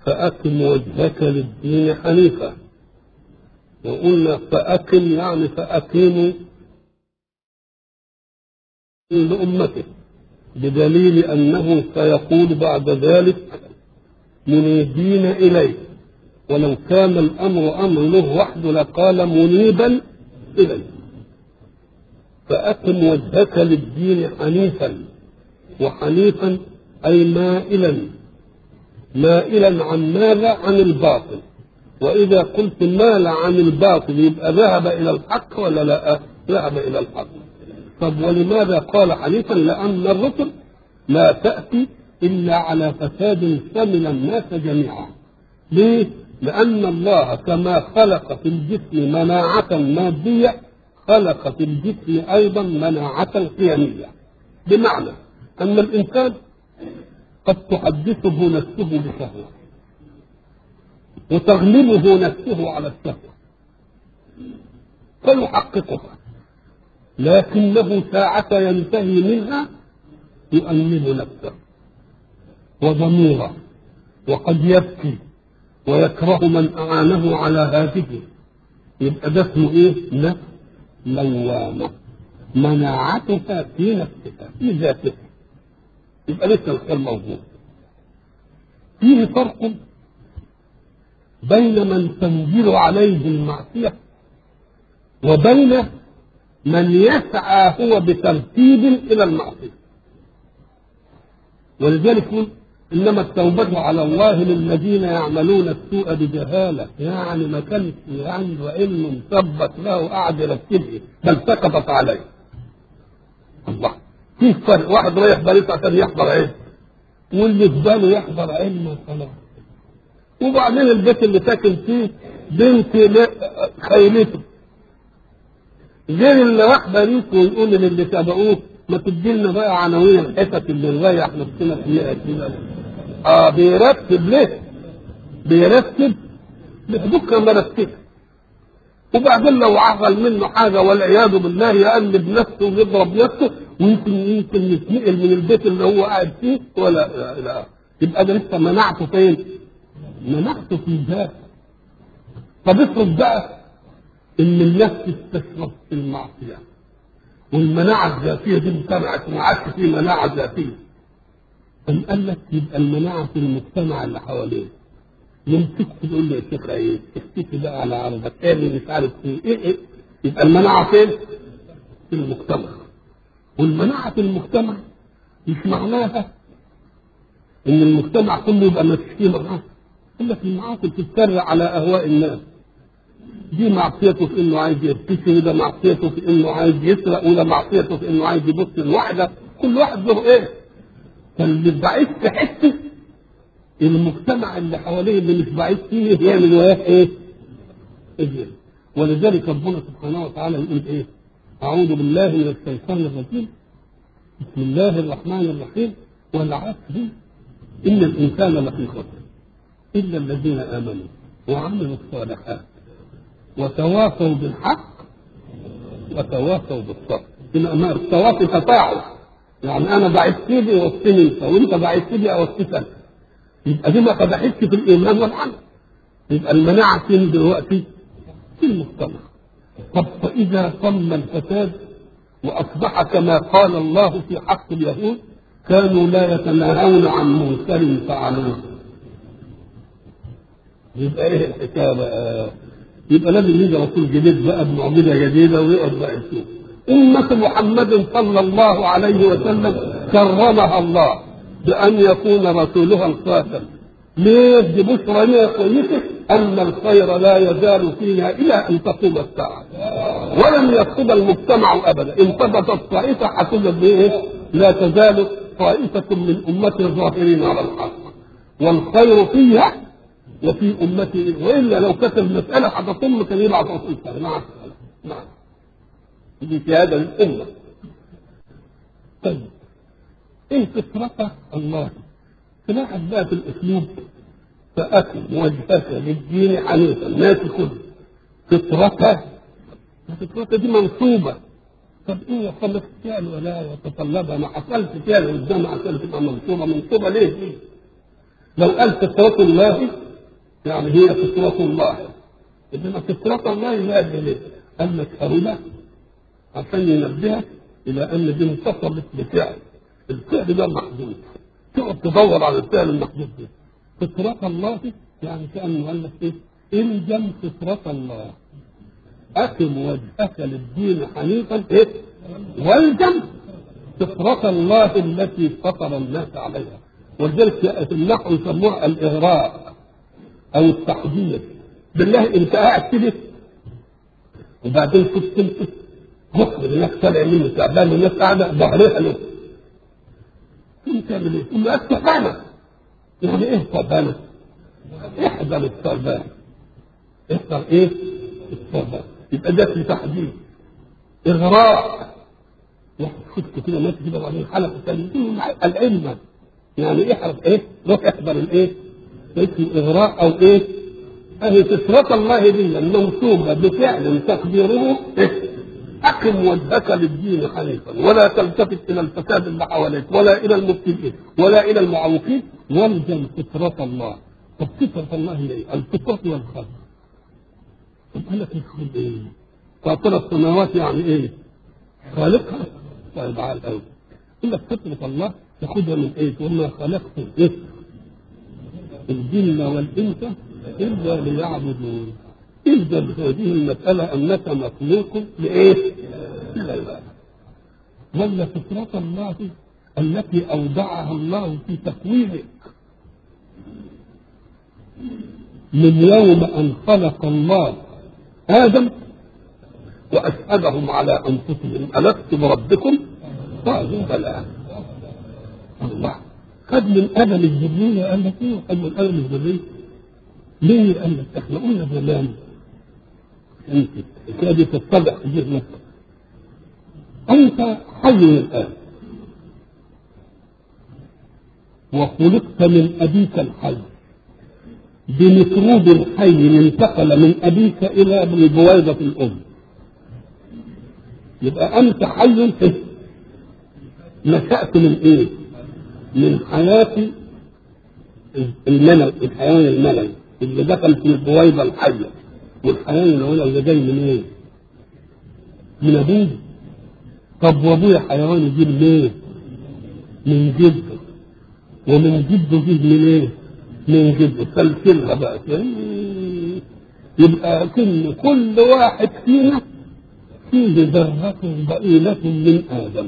فأقم وجهك للدين حنيفا وقلنا فأقم يعني فأقيموا لأمته بدليل أنه سيقول بعد ذلك منيبين إليه ولو كان الأمر أمر له وحده لقال منيبا إليه فأقم وجهك للدين حنيفا وحنيفا أي مائلا مائلا عن ماذا؟ عن الباطل وإذا قلت مال عن الباطل يبقى ذهب إلى الحق ولا لا؟ ذهب إلى الحق طب ولماذا قال حنيفا؟ لأن الرسل لا تأتي إلا على فساد شمل الناس جميعا ليه؟ لأن الله كما خلق في الجسم مناعة مادية خلق في الجسم أيضا مناعة قيمية بمعنى أن الإنسان قد تحدثه نفسه بشهوة وتغلبه نفسه على الشهوة فيحققها لكنه ساعة ينتهي منها يؤمن نفسه وضميره وقد يبكي ويكره من أعانه على هذه يبقى ده اسمه إيه؟ نفس لوامة مناعتها في نفسها في ذاتها يبقى لسه الخير موجود فيه فرق بين من تنزل عليه المعصية وبين من يسعى هو بترتيب إلى المعصية ولذلك يقول إنما التوبة على الله للذين يعملون السوء بجهالة يعني ما كانش عنده علم مثبت له قاعد يرتبه بل سقطت عليه الله في فرق واحد رايح باريس عشان يحضر علم واللي في باله يحضر علم خلاص وبعدين البيت اللي ساكن فيه بنت خيلته غير اللي راح باريس ويقول للي تابعوه ما تدي لنا بقى عناوين الحتت اللي نريح نفسنا فيها كده اه بيرتب ليه؟ بيرتب بكره مرتب وبعدين لو عقل منه حاجه والعياذ بالله يقلب نفسه ويضرب نفسه ويمكن يمكن يتنقل من البيت اللي هو قاعد فيه ولا لا, لا. يبقى ده لسه مناعته فين؟ مناعته في الذات طب افرض بقى ان النفس استشرت في المعصيه والمناعه الذاتيه دي امتنعت وما عادش في مناعه ذاتيه أم قال لك يبقى المناعه في المجتمع اللي حواليه يمسك تقول له يا شيخ ايه اختفي بقى على عرضك تاني مش عارف ايه ايه ايه يبقى المناعه فين؟ في المجتمع والمناعه في المجتمع مش معناها ان المجتمع كله يبقى ماشي فيه معاصي يقول لك المعاصي بتتكرر على اهواء الناس دي معصيته في انه عايز يبتسم وده معصيته في انه عايز يسرق وده معصيته في انه عايز يبص لواحده كل واحد له ايه؟ فاللي بعيد في حته المجتمع اللي حواليه اللي مش بعيد فيه يعمل وياه ايه؟ ايه ولذلك ربنا سبحانه وتعالى يقول ايه؟ اعوذ بالله من الشيطان الرجيم بسم الله الرحمن الرحيم والعصر ان الانسان لفي خسر الا الذين امنوا وعملوا الصالحات وتواصوا بالحق وتواصوا بالصبر إن التواصي تفاعل يعني انا بعت سيدي وصيني انت وانت بعت سيدي اوصيك انت يبقى دي ما قدحتش في الايمان والعمل يبقى المناعه فين دلوقتي؟ في المجتمع طب فاذا تم الفساد واصبح كما قال الله في حق اليهود كانوا لا يتناهون عن منكر فعلوه يبقى ايه الحكايه بقى؟ يبقى لازم يجي رسول جديد بقى بمعجزه جديده ويقعد بقى يشوف أمة محمد صلى الله عليه وسلم كرمها الله بأن يكون رسولها الخاتم ليه دي بشرى لنا كويسة أن الخير لا يزال فينا إلى أن تقوم الساعة ولم يفقد المجتمع أبدا إن ثبتت طائفة حصلت بإيه؟ لا تزال طائفة من أمتي الظاهرين على الحق والخير فيها وفي أمتي وإلا لو كتب مسألة هتطم كان يبعث رسول نعم نعم دي في هذا الأمة طيب ايه فطرة الله تلاحظ بقى في الاسلوب فأكل وجهك للدين حنيفا الناس كله فطرة الفطرة دي منصوبة طب ايه يخلف فعل ولا يتطلبها ما حصلش فعل قدام عشان تبقى منصوبة منصوبة ليه دي؟ لو قال فطرة الله يعني هي فطرة الله إنما فطرة الله لا دليل قال لك أولى عشان ينبهك إلى أن دي انتصبت بفعل الفعل ده محدود تقعد تدور على الفعل المحدود ده فطرة الله يعني كأنه قال لك إيه الزم فطرة الله أقم وجهك للدين حنيفا إيه والزم فطرة الله التي فطر الناس عليها ولذلك في النحو يسموها الإغراء أو التحديد بالله أنت قاعد كده وبعدين شفت أنت مخبر الناس طالع منه تعبان الناس قاعدة ظهرها له ثم تعمل إيه؟ ثم أفتح يعني إيه تعبانة؟ احذر الثعبان احذر إيه؟ الثعبان يبقى ده في تحديد إغراء واحد شفت كده ماشي كده وبعدين حلقة تاني العلم يعني احرص ايه روح احضر الايه اسمه اغراء او ايه اهي فطرة الله دي المنصوبة بفعل تقديره إيه؟ أقم وجهك للدين حنيفا ولا تلتفت إلى الفساد اللي حواليك ولا إلى المبتدئين ولا إلى المعوقين والزم فطرة الله طب فطرة الله هي إيه؟ الفطرة والخلق طب قال لك الخلق إيه؟ فاطر السماوات يعني إيه؟ خالقها طيب على الأول يقول لك فطرة الله تاخدها من ايه؟ وما خلقت ايه؟ الجن والانس الا ليعبدون. اذا هذه المساله انك مخلوق لايه؟ لله. ولا فطرة الله التي اودعها الله في تكوينك. من يوم ان خلق الله ادم واشهدهم على انفسهم الست بربكم؟ قالوا بلى. الله خد من ادم الذريه قال لك ايه خد من ادم الذريه ليه قال لك احنا قلنا زمان انت كاد تتبع في ذهنك انت حي الان وخلقت من ابيك الحي بميكروب حي انتقل من ابيك الى بويضه الام يبقى انت حي نشأت من ايه؟ من حياة الملل الحيوان الملل اللي دخل في البويضة الحية والحيوان الأولى اللي جاي من ايه؟ من أبوه طب وأبويا حيوان يجيب ليه؟ من جده ومن جده يجيب من ايه؟ من جده سلسلها بقى يبقى كل كل واحد فينا فيه ذرة ضئيلة من آدم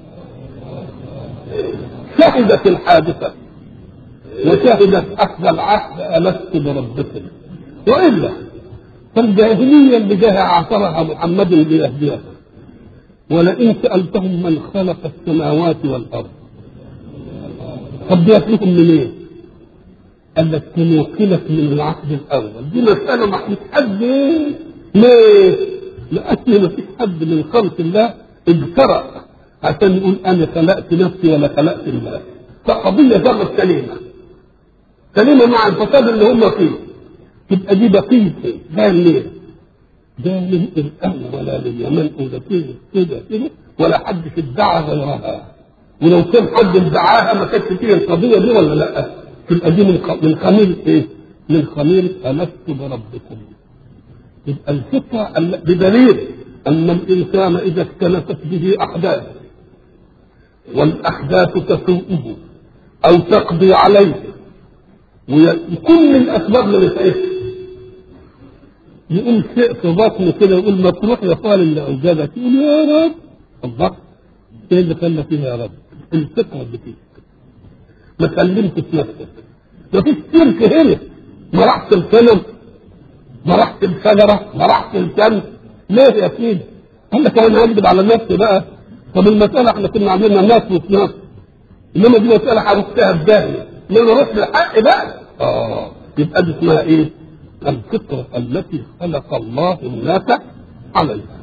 شهدت الحادثة وشهدت أخذ العهد ألست بربكم وإلا فالجاهلية اللي جاء عاصرها محمد ليهديها ولئن سألتهم من خلق السماوات والأرض طب لكم من ايه؟ قال لك تنوكلك من العهد الأول دي مسألة ما فيش حد ايه؟ ليه؟ لأن ما فيش حد من خلق الله اجترأ عشان يقول انا خلقت نفسي ولا خلقت الله فقضيه ذره سليمه سليمه مع الفساد اللي هم فيه تبقى دي بقيه ده ليه؟ ده من الان ولا لليمن ولا كده كده كده ولا حد ادعى غيرها ولو كان حد ادعاها ما كانتش فيها القضيه دي ولا لا؟ تبقى دي من من خميره ايه؟ من خميره الست بربكم يبقى الفطره بدليل ان الانسان اذا اختلفت به احداث والأحداث تسوءه أو تقضي عليه وكل الأسباب اللي بتعيش يقول شيء في بطنه كده يقول ما تروح يا قال اللي أوجدك يقول يا رب الله إيه اللي خلى فيها يا رب؟ الفكرة اللي فيك ما كلمتش نفسك ما فيش شرك هنا ما رحت السلم ما رحت الشجرة ما رحت الكلب ليه يا سيدي؟ قال لك أنا هكذب على نفسي بقى طب المسألة احنا كنا عاملينها ناس وناس انما دي مسألة عرفتها بداهية انما رحت الحق بقى اه يبقى دي اسمها ايه؟ الفطرة التي خلق الله الناس عليها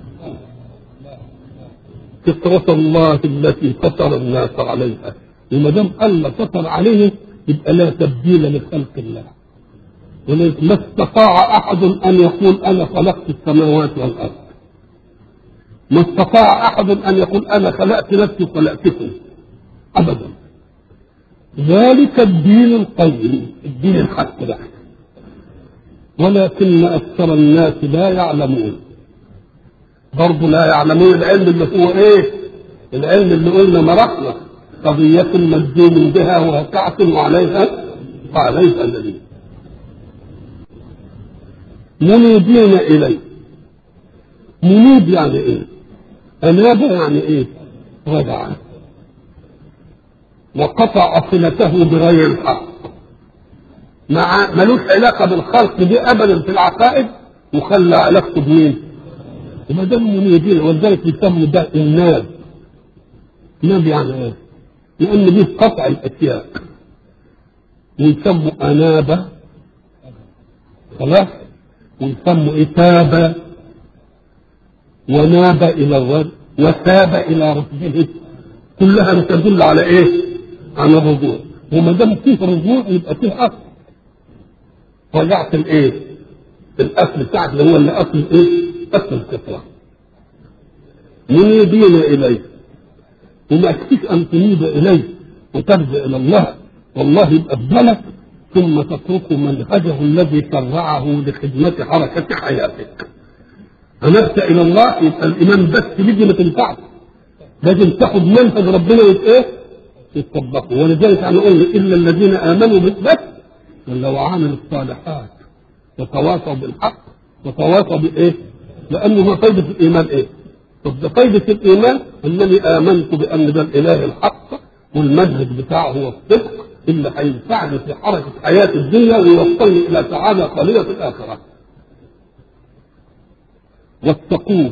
فطرة الله التي فطر الناس عليها وما دام الله فطر عليه يبقى لا تبديل لخلق الله ولذلك ما استطاع احد ان يقول انا خلقت السماوات والارض ما استطاع احد ان يقول انا خلقت نفسي وخلقتكم ابدا ذلك الدين القيم الدين الحق ده ولكن أكثر الناس لا يعلمون برضه لا يعلمون العلم اللي هو ايه العلم اللي قلنا مرحلة قضية مجزوم بها وكعة وعليها وعليها دليل منيبين إليه منيب يعني ايه أناب يعني ايه رجع وقطع صلته بغير الحق مع ملوش علاقة بالخلق دي أبدا في العقائد وخلى علاقته بمين؟ وما دام منيبين ولذلك يسموا ده الناب ناب يعني ايه؟ لأن دي قطع الأشياء ويسموا أنابة خلاص ويسموا إتابة وناب إلى الرب وتاب إلى ربه كلها تدل على إيه؟ على الرجوع وما دام فيه رجوع يبقى فيه أصل رجعت الإيه؟ الأصل بتاعك اللي هو اللي أصل إيه؟ أصل الفطرة منيبين إليه وما يكفيش أن تنيب إليه وترجع إلى الله والله يبقى بذلك ثم تترك منهجه الذي شرعه لخدمة حركة حياتك أنبت إلى الله يبقى الإيمان بس بيجي ما تنفعش لازم تاخد منهج ربنا ايه؟ يطبقه ولذلك احنا قلنا إلا الذين آمنوا بس ولا وعملوا الصالحات وتواصوا بالحق وتواصوا بإيه؟ لأنه ما فايدة الإيمان إيه؟ طب ده فايدة الإيمان أنني آمنت بأن ده الإله الحق والمنهج بتاعه هو الصدق اللي هينفعني في حركة حياة الدنيا ويوصلني إلى سعادة قليلة في الآخرة. واتقوه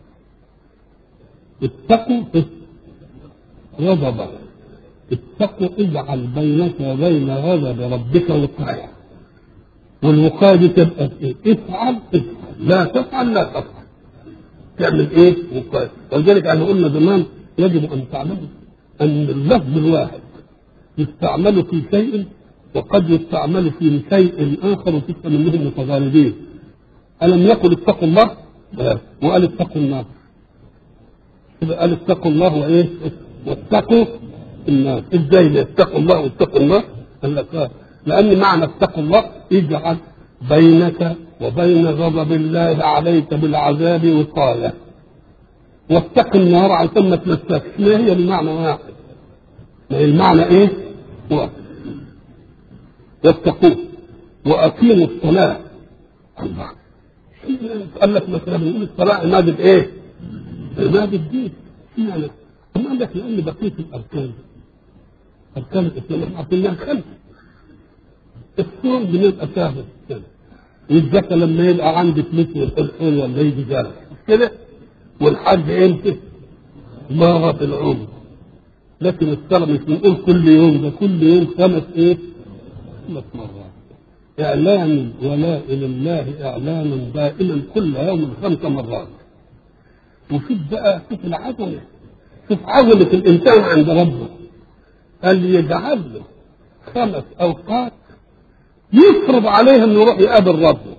اتقوا غضبه اتقوا اجعل بينك وبين غضب ربك وقاية والوقاية تبقى ايه؟ افعل افعل لا تفعل لا تفعل تعمل ايه؟ وقاية ولذلك احنا قلنا زمان يجب ان تعلموا ان اللفظ الواحد يستعمل في شيء وقد يستعمل في شيء اخر وتفهم منهم متضاربين الم يقل اتقوا الله وقال اتقوا النار قال اتقوا الله وايه واتقوا النار ازاي اتقوا الله واتقوا النار قال لك لان معنى اتقوا الله اجعل بينك وبين غضب الله عليك بالعذاب وقايه واتق النار عشان ما تمسكش ما هي المعنى واحد ما هي المعنى ايه واحد واتقوه واقيموا الصلاه الله قال لك مثلا بنقول الصلاه عماد الايه؟ عماد الدين يعني أما قال لك لأن بقية الأركان أركان الإسلام احنا عارفين إنها خمسة الصوم بنبقى شهر السنة والزكاة لما يبقى عندي فلوس والحلقين ولا يجي جارك كده والحج امتى؟ مرة في العمر لكن الصلاة مش بنقول كل يوم ده كل يوم خمس ايه؟ خمس مرات إعلان الولاء لله إعلانا دائما كل يوم خمس مرات وشوف بقى شوف العظمة شوف عظمة الإنسان عند ربه قال يجعل له خمس أوقات يفرض عليه إنه يروح يقابل ربه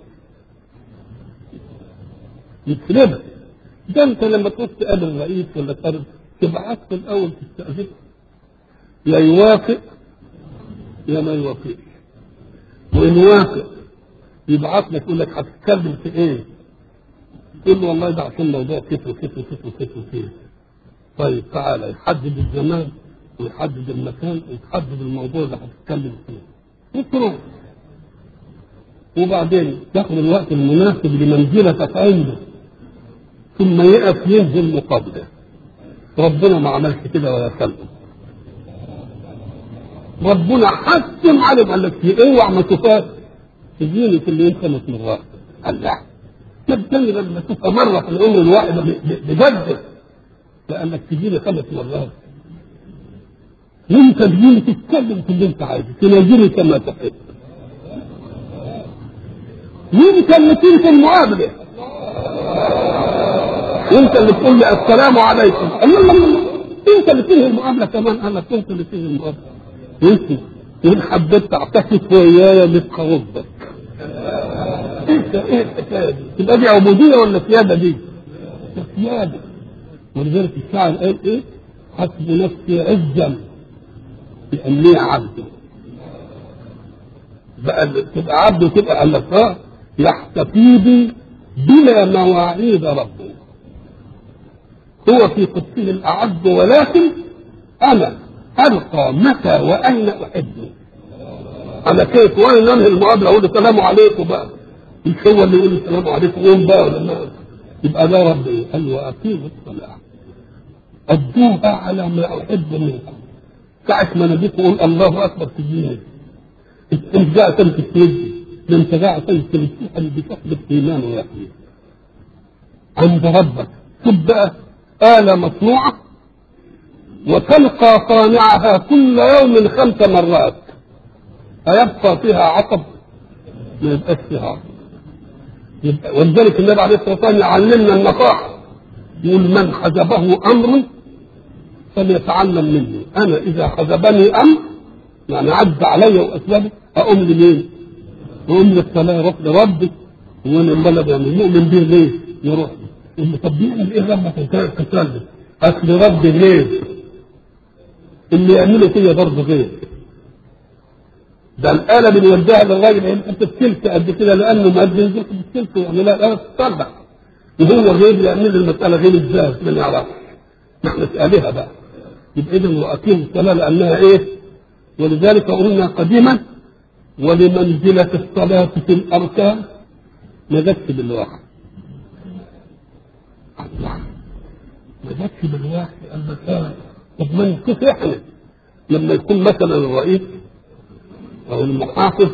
يكرمه ده أنت لما تروح تقابل رئيس ولا تقابل تبعت في الأول تستأذنه يا يوافق يا ما يوافقش وإن وافق يبعت لك يقول لك هتتكلم في إيه؟ تقول له والله ده عشان موضوع كتر وكتر وكتر وكتر وكتر طيب تعالى يحدد الزمان ويحدد المكان ويحدد الموضوع اللي هتتكلم فيه وتروح وبعدين تاخد الوقت المناسب لمنزلتك عنده ثم يقف ينزل مقابله ربنا ما عملش كده ولا سلم ربنا حتم علم قال لك اوعى ما تفات تجيني كل يوم خمس مرات قال لا تبتني لما تبقى مره في العمر الواحد بجد لانك تجيني خمس مرات وانت تجيني تتكلم في اللي انت عايزه تناجيني كما تحب يمكن اللي تنسى المقابله وانت اللي تقول لي السلام عليكم الله الله الله انت اللي تنهي المقابله كمان انا انت اللي تنهي المقابله انت ان حبيت تعتكف ويايا نبقى ربك انت ايه الحكايه دي؟ تبقى دي عبوديه ولا سياده دي؟ سياده ولذلك الشاعر قال ايه؟ حسب نفسي عزا لأني عبده بقى تبقى عبده تبقى الله يحتفي بي بلا مواعيد ربه هو في قدسه الأعز ولكن أنا ألقى متى وأين أحبه على كيف وأنا ننهي المقابلة أقول السلام عليكم بقى مش هو اللي يقول السلام عليكم يوم بقى ولا ما يبقى ده رب إيه؟ قال وأقيموا الصلاة أدوها على ما أحب منكم ساعة ما نبيك أقول الله أكبر في الدين انت جاء سنة التوجه ده انت جاء سنة الامتحان بصحبة إيمان ويقين عند ربك تبقى آلة مصنوعة وتلقى صانعها كل يوم خمس مرات أيبقى فيها عقب؟ ما يبقاش فيها عقب يبقى ولذلك النبي عليه الصلاة والسلام يعلمنا النصائح يقول من حجبه أمر فليتعلم مني أنا إذا حجبني أمر يعني عد علي وأسبابه أقوم لمين؟ أقوم للصلاة أروح لربي وأنا البلد يعني مؤمن به ليه؟ يروح اللي طب بيعمل ايه لما تسلم؟ اصل ربي غير اللي يعمله فيا برضه غير ده الآلة بنوديها للراجل يعني انت السلك قد كده لأنه ما بينزلش بالسلك يعني لا الآلة تتصلح وهو غير يعمل المسألة غير ازاي ما نعرفش نحن نسألها بقى يبقى إذا وأقيم الصلاة لأنها إيه؟ ولذلك قلنا قديما ولمنزلة الصلاة في الأركان ما جاتش بالواحد الله ما جاتش بالواحد قال لك اه طب ما نشوف احنا لما يكون مثلا الرئيس او المحافظ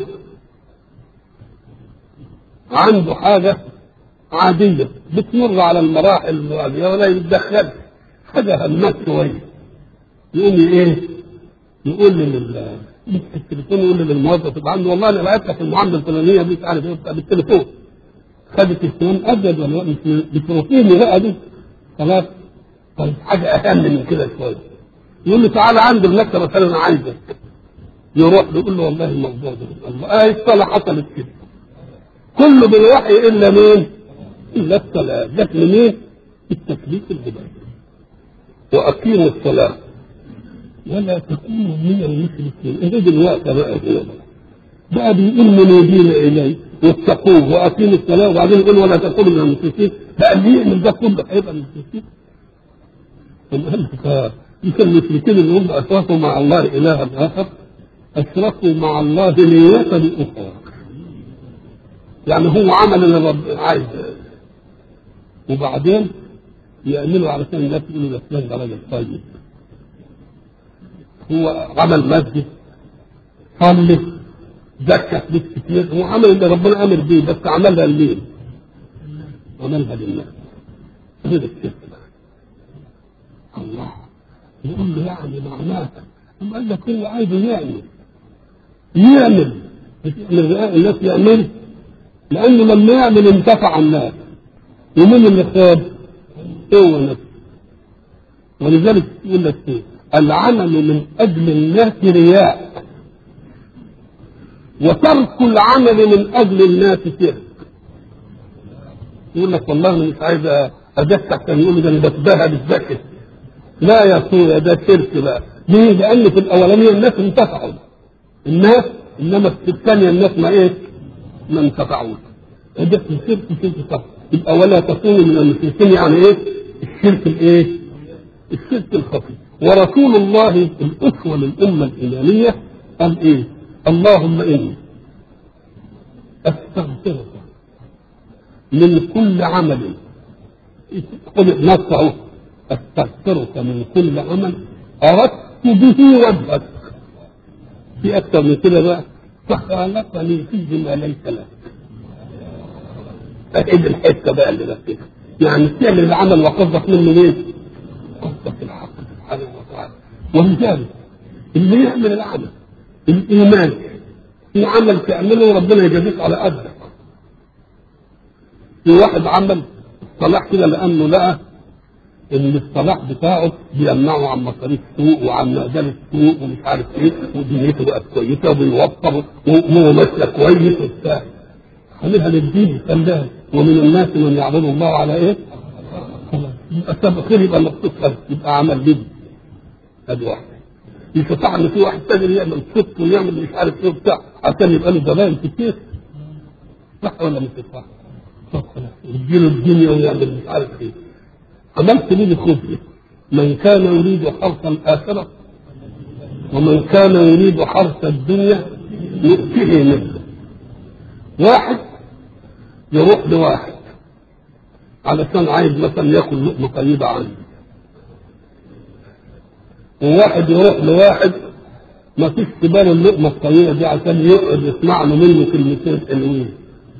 عنده حاجة عادية بتمر على المراحل العادية ولا يتدخل حاجة همات شوية يقوم ايه؟ يقول لل التليفون يقول للموظف يبقى عنده والله انا بعت لك المعامله الفلانيه دي مش عارف ايه بالتليفون خد التليفون ابيض ولا مش بتروفيني بقى دي خلاص طيب حاجه اهم من كده شويه يقول له تعالى عند المكتب مثلا انا عايزك يروح له يقول له والله الموضوع ده الله اه الصلاه حصلت كده كله بالوحي الا مين؟ الا الصلاه جت منين؟ التكليف الجبال واقيموا الصلاه ولا تكونوا من المشركين ايه دلوقتي بقى هنا بقى بيقول منيبين اليه واتقوه واقيموا الصلاه وبعدين يقول ولا تكونوا من المشركين بقى اللي يعمل ده كله هيبقى من المشركين ثم قال لك تلك المشركين اللي هم اشركوا مع الله الها اخر اشركوا مع الله نية اخرى يعني هو عمل اللي رب عايز وبعدين يعملوا علشان الناس يقولوا ده فلان ده راجل طيب هو عمل مسجد صلي زكى فلوس كتير هو عمل اللي ربنا امر بيه بس عملها لمين؟ عملها للناس هذا الشرك الله يقول له يعني معناها ثم قال لك هو عايز يعمل يعمل الناس يعمل لانه لما يعمل انتفع الناس ومين اللي خاب؟ هو نفسه ولذلك يقول لك ايه؟ العمل من اجل الناس رياء وترك العمل من اجل الناس شرك يقول لك والله انا مش عايز اذكر كان يقول ده انا بتباهى بالذكر لا يا اخويا ده شرك بقى ليه؟ لان في الاولانيه الناس انتفعوا الناس انما في الثانيه الناس ما ايه؟ ما انتفعوش ده في الشرك شرك صح يبقى ولا تكونوا من المشركين يعني ايه؟ الشرك الايه؟ الشرك الخفي ورسول الله الأسوة للأمة الإيمانية قال إيه؟ اللهم إني أستغفرك من كل عمل قل نصعه أستغفرك من كل عمل أردت به وجهك في أكثر من كده بقى فخالفني فيه ما ليس لك أكيد الحتة بقى اللي بس كده يعني تعمل العمل وقصدك منه ايه؟ قصدك الحق سبحانه وتعالى ولذلك اللي يعمل العمل الايمان في عمل تعمله ربنا يجازيك على قدرك في واحد عمل صلاح كده لانه لقى ان الصلاح بتاعه بيمنعه عن مصاريف السوق وعن مجال السوق ومش عارف ايه ودنيته بقت كويسه وبيوفر وهو ماشيه كويس وبتاع خليها للدين خلاها ومن الناس من يعبد الله على ايه؟ يبقى سبب خير يبقى مخصوص يبقى عمل بدي ادي واحده يستطيع ان في واحد تاني يعمل صدق ويعمل مش عارف ايه وبتاع عشان يبقى له زباين كتير صح ولا مش صح؟ صح يديله الدنيا ويعمل مش عارف ايه عملت ليه خبز من كان يريد حرث الاخره ومن كان يريد حرث الدنيا يؤتيه منه واحد يروح لواحد علشان عايز مثلا ياكل لقمه طيبه عنه وواحد يروح لواحد ما فيش في باله اللقمه الطيبه دي عشان يقعد يسمع له منه كلمتين حلوين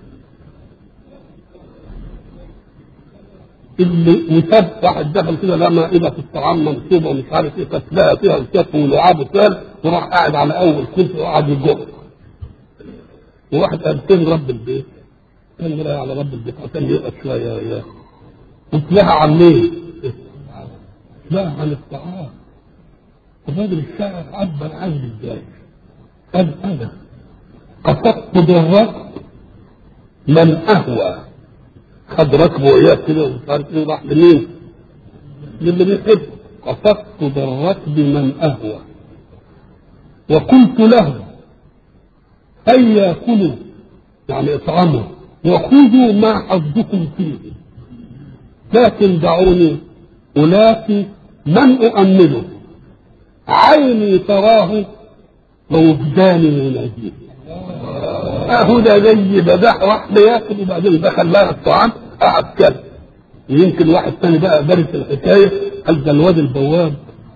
اللي وساب واحد دخل كده لقى مائدة في الطعام منصوبة ومش عارف ايه فتلاقى فيها الكف ولعاب وسال وراح قاعد على أول كرسي وقعد يجر وواحد قال فين رب البيت؟ كان رايح على رب البيت عشان يقعد شوية يا وتلاها عن مين؟ لا عن الطعام الراجل الشاعر عبر عنه ازاي؟ قال أنا قصدت بالركب من أهوى خد ركبه وإياه كده ومش عارف ايه راح لمين؟ للي بيحب قصدت بالركب من أهوى وقلت له هيا كلوا يعني اطعموا وخذوا ما حظكم فيه لكن دعوني ألاقي من أؤمنه عيني تراه ووجداني يناديه اهو ده زي بدح واحد ياكل وبعدين دخل لها الطعام قعد كل ويمكن واحد تاني بقى دارس الحكايه قال ده الواد البواب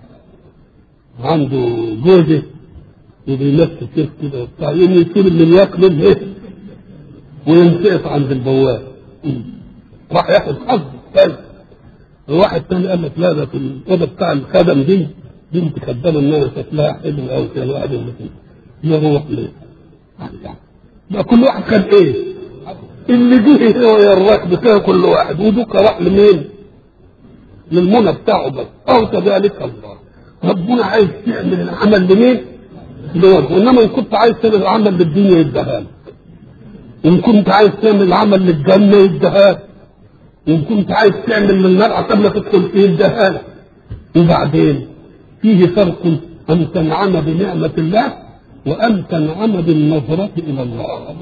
عنده جوزه وبيمثل كيف كده وبتاع يوم يسيب اللي ياكله ايه وينسقط عند البواب راح ياخد حظ تاني وواحد تاني قال لك لا ده في الاوضه بتاع الخدم دي بنت خدامه انها شكلها حلو قوي كده الواحد اللي فيه يروح ليه؟ بقى كل واحد خد ايه؟ اللي جه هو يا الركب كده كل واحد ودوك راح لمين؟ للمنى بتاعه بس او كذلك الله ربنا عايز تعمل العمل لمين؟ لوجهه انما ان كنت عايز تعمل العمل للدنيا يديها لك ان كنت عايز تعمل العمل للجنه يديها لك ان كنت عايز تعمل للنار عشان ما تدخل فيه يديها لك وبعدين فيه فرق ان تنعم بنعمه الله وأن تنعم بالنظرة إلى الله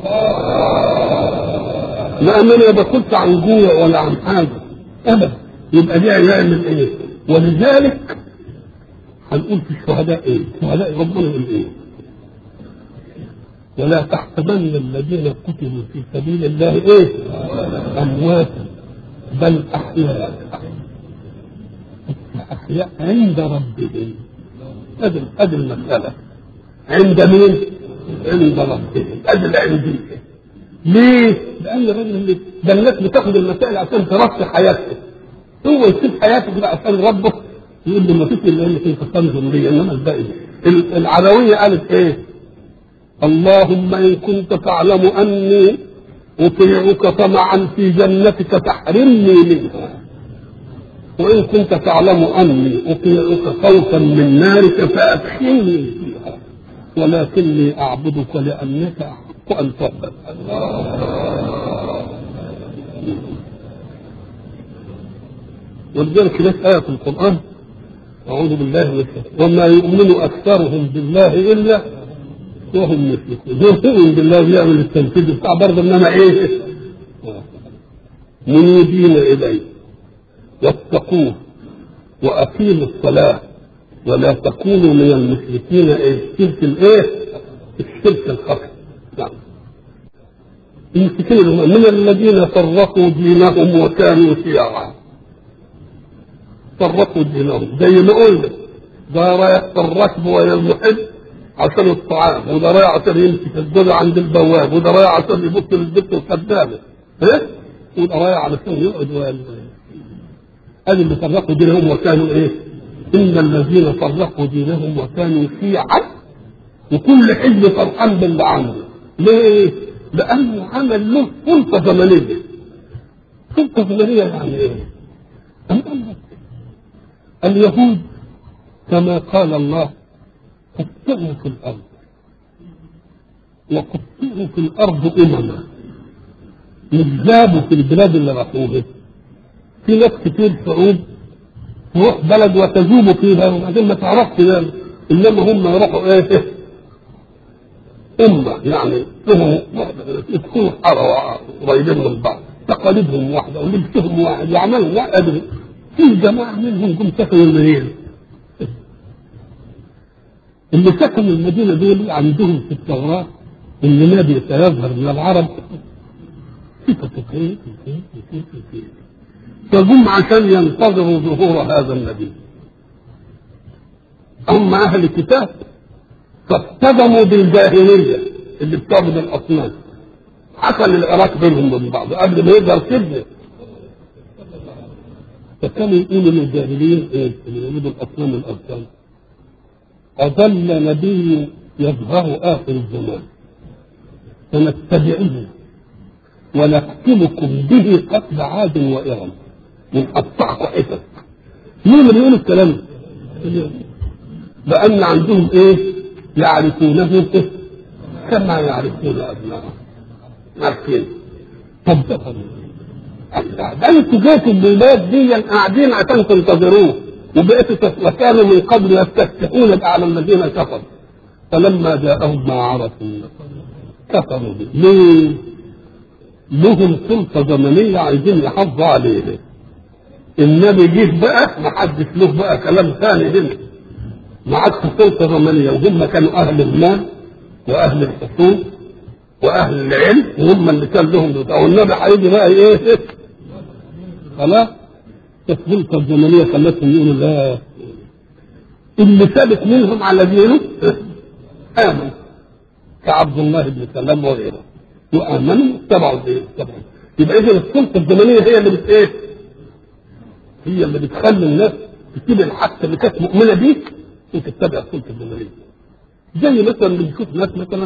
لأن أنا ما باكلش عن جوع ولا عن حاجة أبدا يبقى دي يعمل إيه؟ ولذلك هنقول في الشهداء إيه؟ الشهداء ربنا يقول إيه؟ ولا تحسبن الذين قتلوا في سبيل الله إيه؟ أمواتا بل أحياء أحياء عند ربهم أدل أدل المسألة عند مين؟ عند ربهم ادي عندي ليه؟ لان الراجل اللي ده الناس بتاخد المسائل عشان ترفع حياتها هو يسيب حياته كده عشان ربه يقول له ما فيش الا انك انت تنظر لي انما الباقي العلويه قالت ايه؟ اللهم ان كنت تعلم اني اطيعك طمعا في جنتك تحرمني منها وان كنت تعلم اني اطيعك خوفا من نارك فادخلني فيها ولكني أعبدك لأنك أحق أن تعبد ولذلك هناك آية في القرآن أعوذ بالله من الشيطان وما يؤمن أكثرهم بالله إلا وهم مشركون هو يؤمن بالله يعمل التنفيذ بتاع برضه إنما إيه؟ منيبين إليه واتقوه وأقيموا الصلاة ولا تكونوا من المشركين ايه الشرك الايه الشرك الخفي نعم المشركين من الذين فرقوا دينهم وكانوا شيعا فرقوا دينهم زي ما قلنا ده رايح في الركب ويا المحب عشان الطعام وده رايح عشان يمسك الدنيا عند البواب وده رايح عشان يبص للبنت الخدامه ايه وده رايح علشان يقعد ويا ادي اللي فرقوا دينهم وكانوا ايه إن الذين فرقوا دينهم وكانوا شيعا وكل حزب فرحان باللي عمله ليه؟ لأنه عمل له سلطة زمنية سلطة زمنية يعني إيه؟ أم قال لك اليهود كما قال الله قطعوا في الأرض وقطعوا في الأرض أمما مش جابوا في البلاد اللي راحوها في ناس كتير شعوب تروح بلد وتذوب فيها وبعدين ما تعرفش ده انما هم يروحوا ايه أمة يعني لهم يكونوا حارة قريبين من بعض تقاليدهم واحدة ولبسهم واحد يعملوا لا أدري في جماعة منهم جم سكنوا المدينة اللي سكنوا المدينة دول عندهم في التوراة إن نبي سيظهر من العرب صفة كيف كيف كيف كيف فجم عشان ينتظروا ظهور هذا النبي هم أهل الكتاب فاصطدموا بالجاهلية اللي بتعبد الأصنام حصل العراق بينهم وبين بعض قبل ما يقدر سجن فكانوا يقولوا للجاهلين ايه اللي يعبدوا الأصنام والأوثان أضل نبي يظهر آخر الزمان فنتبعه ونقتلكم به قتل عاد وإرم ونقطعكم حتت مين اللي بيقول الكلام ده؟ لأن عندهم إيه؟ يعرفونه إيه؟ كما يعرفون أبنائهم عارفين طب ده ده انتوا جيتوا البلاد دي قاعدين عشان تنتظروه وبقيتوا وكانوا من قبل يستفتحون على الذين كفروا فلما جاءهم ما عرفوا كفروا به ليه؟ لهم سلطه زمنيه عايزين يحافظوا عليه النبي جه بقى ما حدش له بقى كلام ثاني هنا ما عادش سلطه زمنيه وهم كانوا اهل المال واهل الحقوق واهل العلم وهم اللي كان لهم بتاع والنبي هيجي بقى ايه خلاص السلطه الزمنيه خلتهم يقولوا لا اللي ثابت منهم على دينه امن كعبد الله بن سلام وغيره وامنوا اتبعوا الايه؟ اتبعوا يبقى اذا السلطه الزمنيه هي اللي بت ايه؟ هي اللي بتخلي الناس تسيب الحق اللي كانت مؤمنه بيه وتتبع السلطه الزمنيه زي مثلا بنشوف ناس مثلا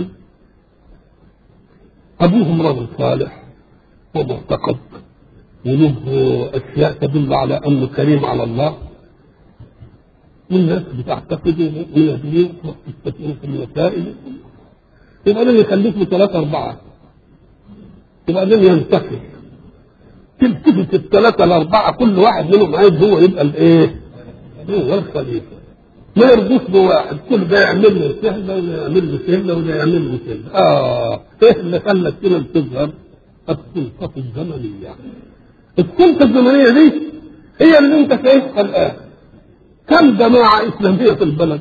ابوهم رجل صالح ومعتقد وله اشياء تدل على انه كريم على الله والناس بتعتقد ومؤمنه به وتستثير في المسائل يبقى لازم يخليك ثلاثة أربعة يبقى لازم ينتقل تلتفت الثلاثة الأربعة كل واحد منهم عايز هو يبقى الإيه؟ هو الخليفة ما يرضوش بواحد كل ده يعمل له سهله وده يعمل له سهله وده يعمل له سهله اه ايه اللي خلى السنه تظهر؟ السلطه الزمنيه السلطه الزمنيه دي هي اللي انت شايفها الان كم جماعه اسلاميه في البلد؟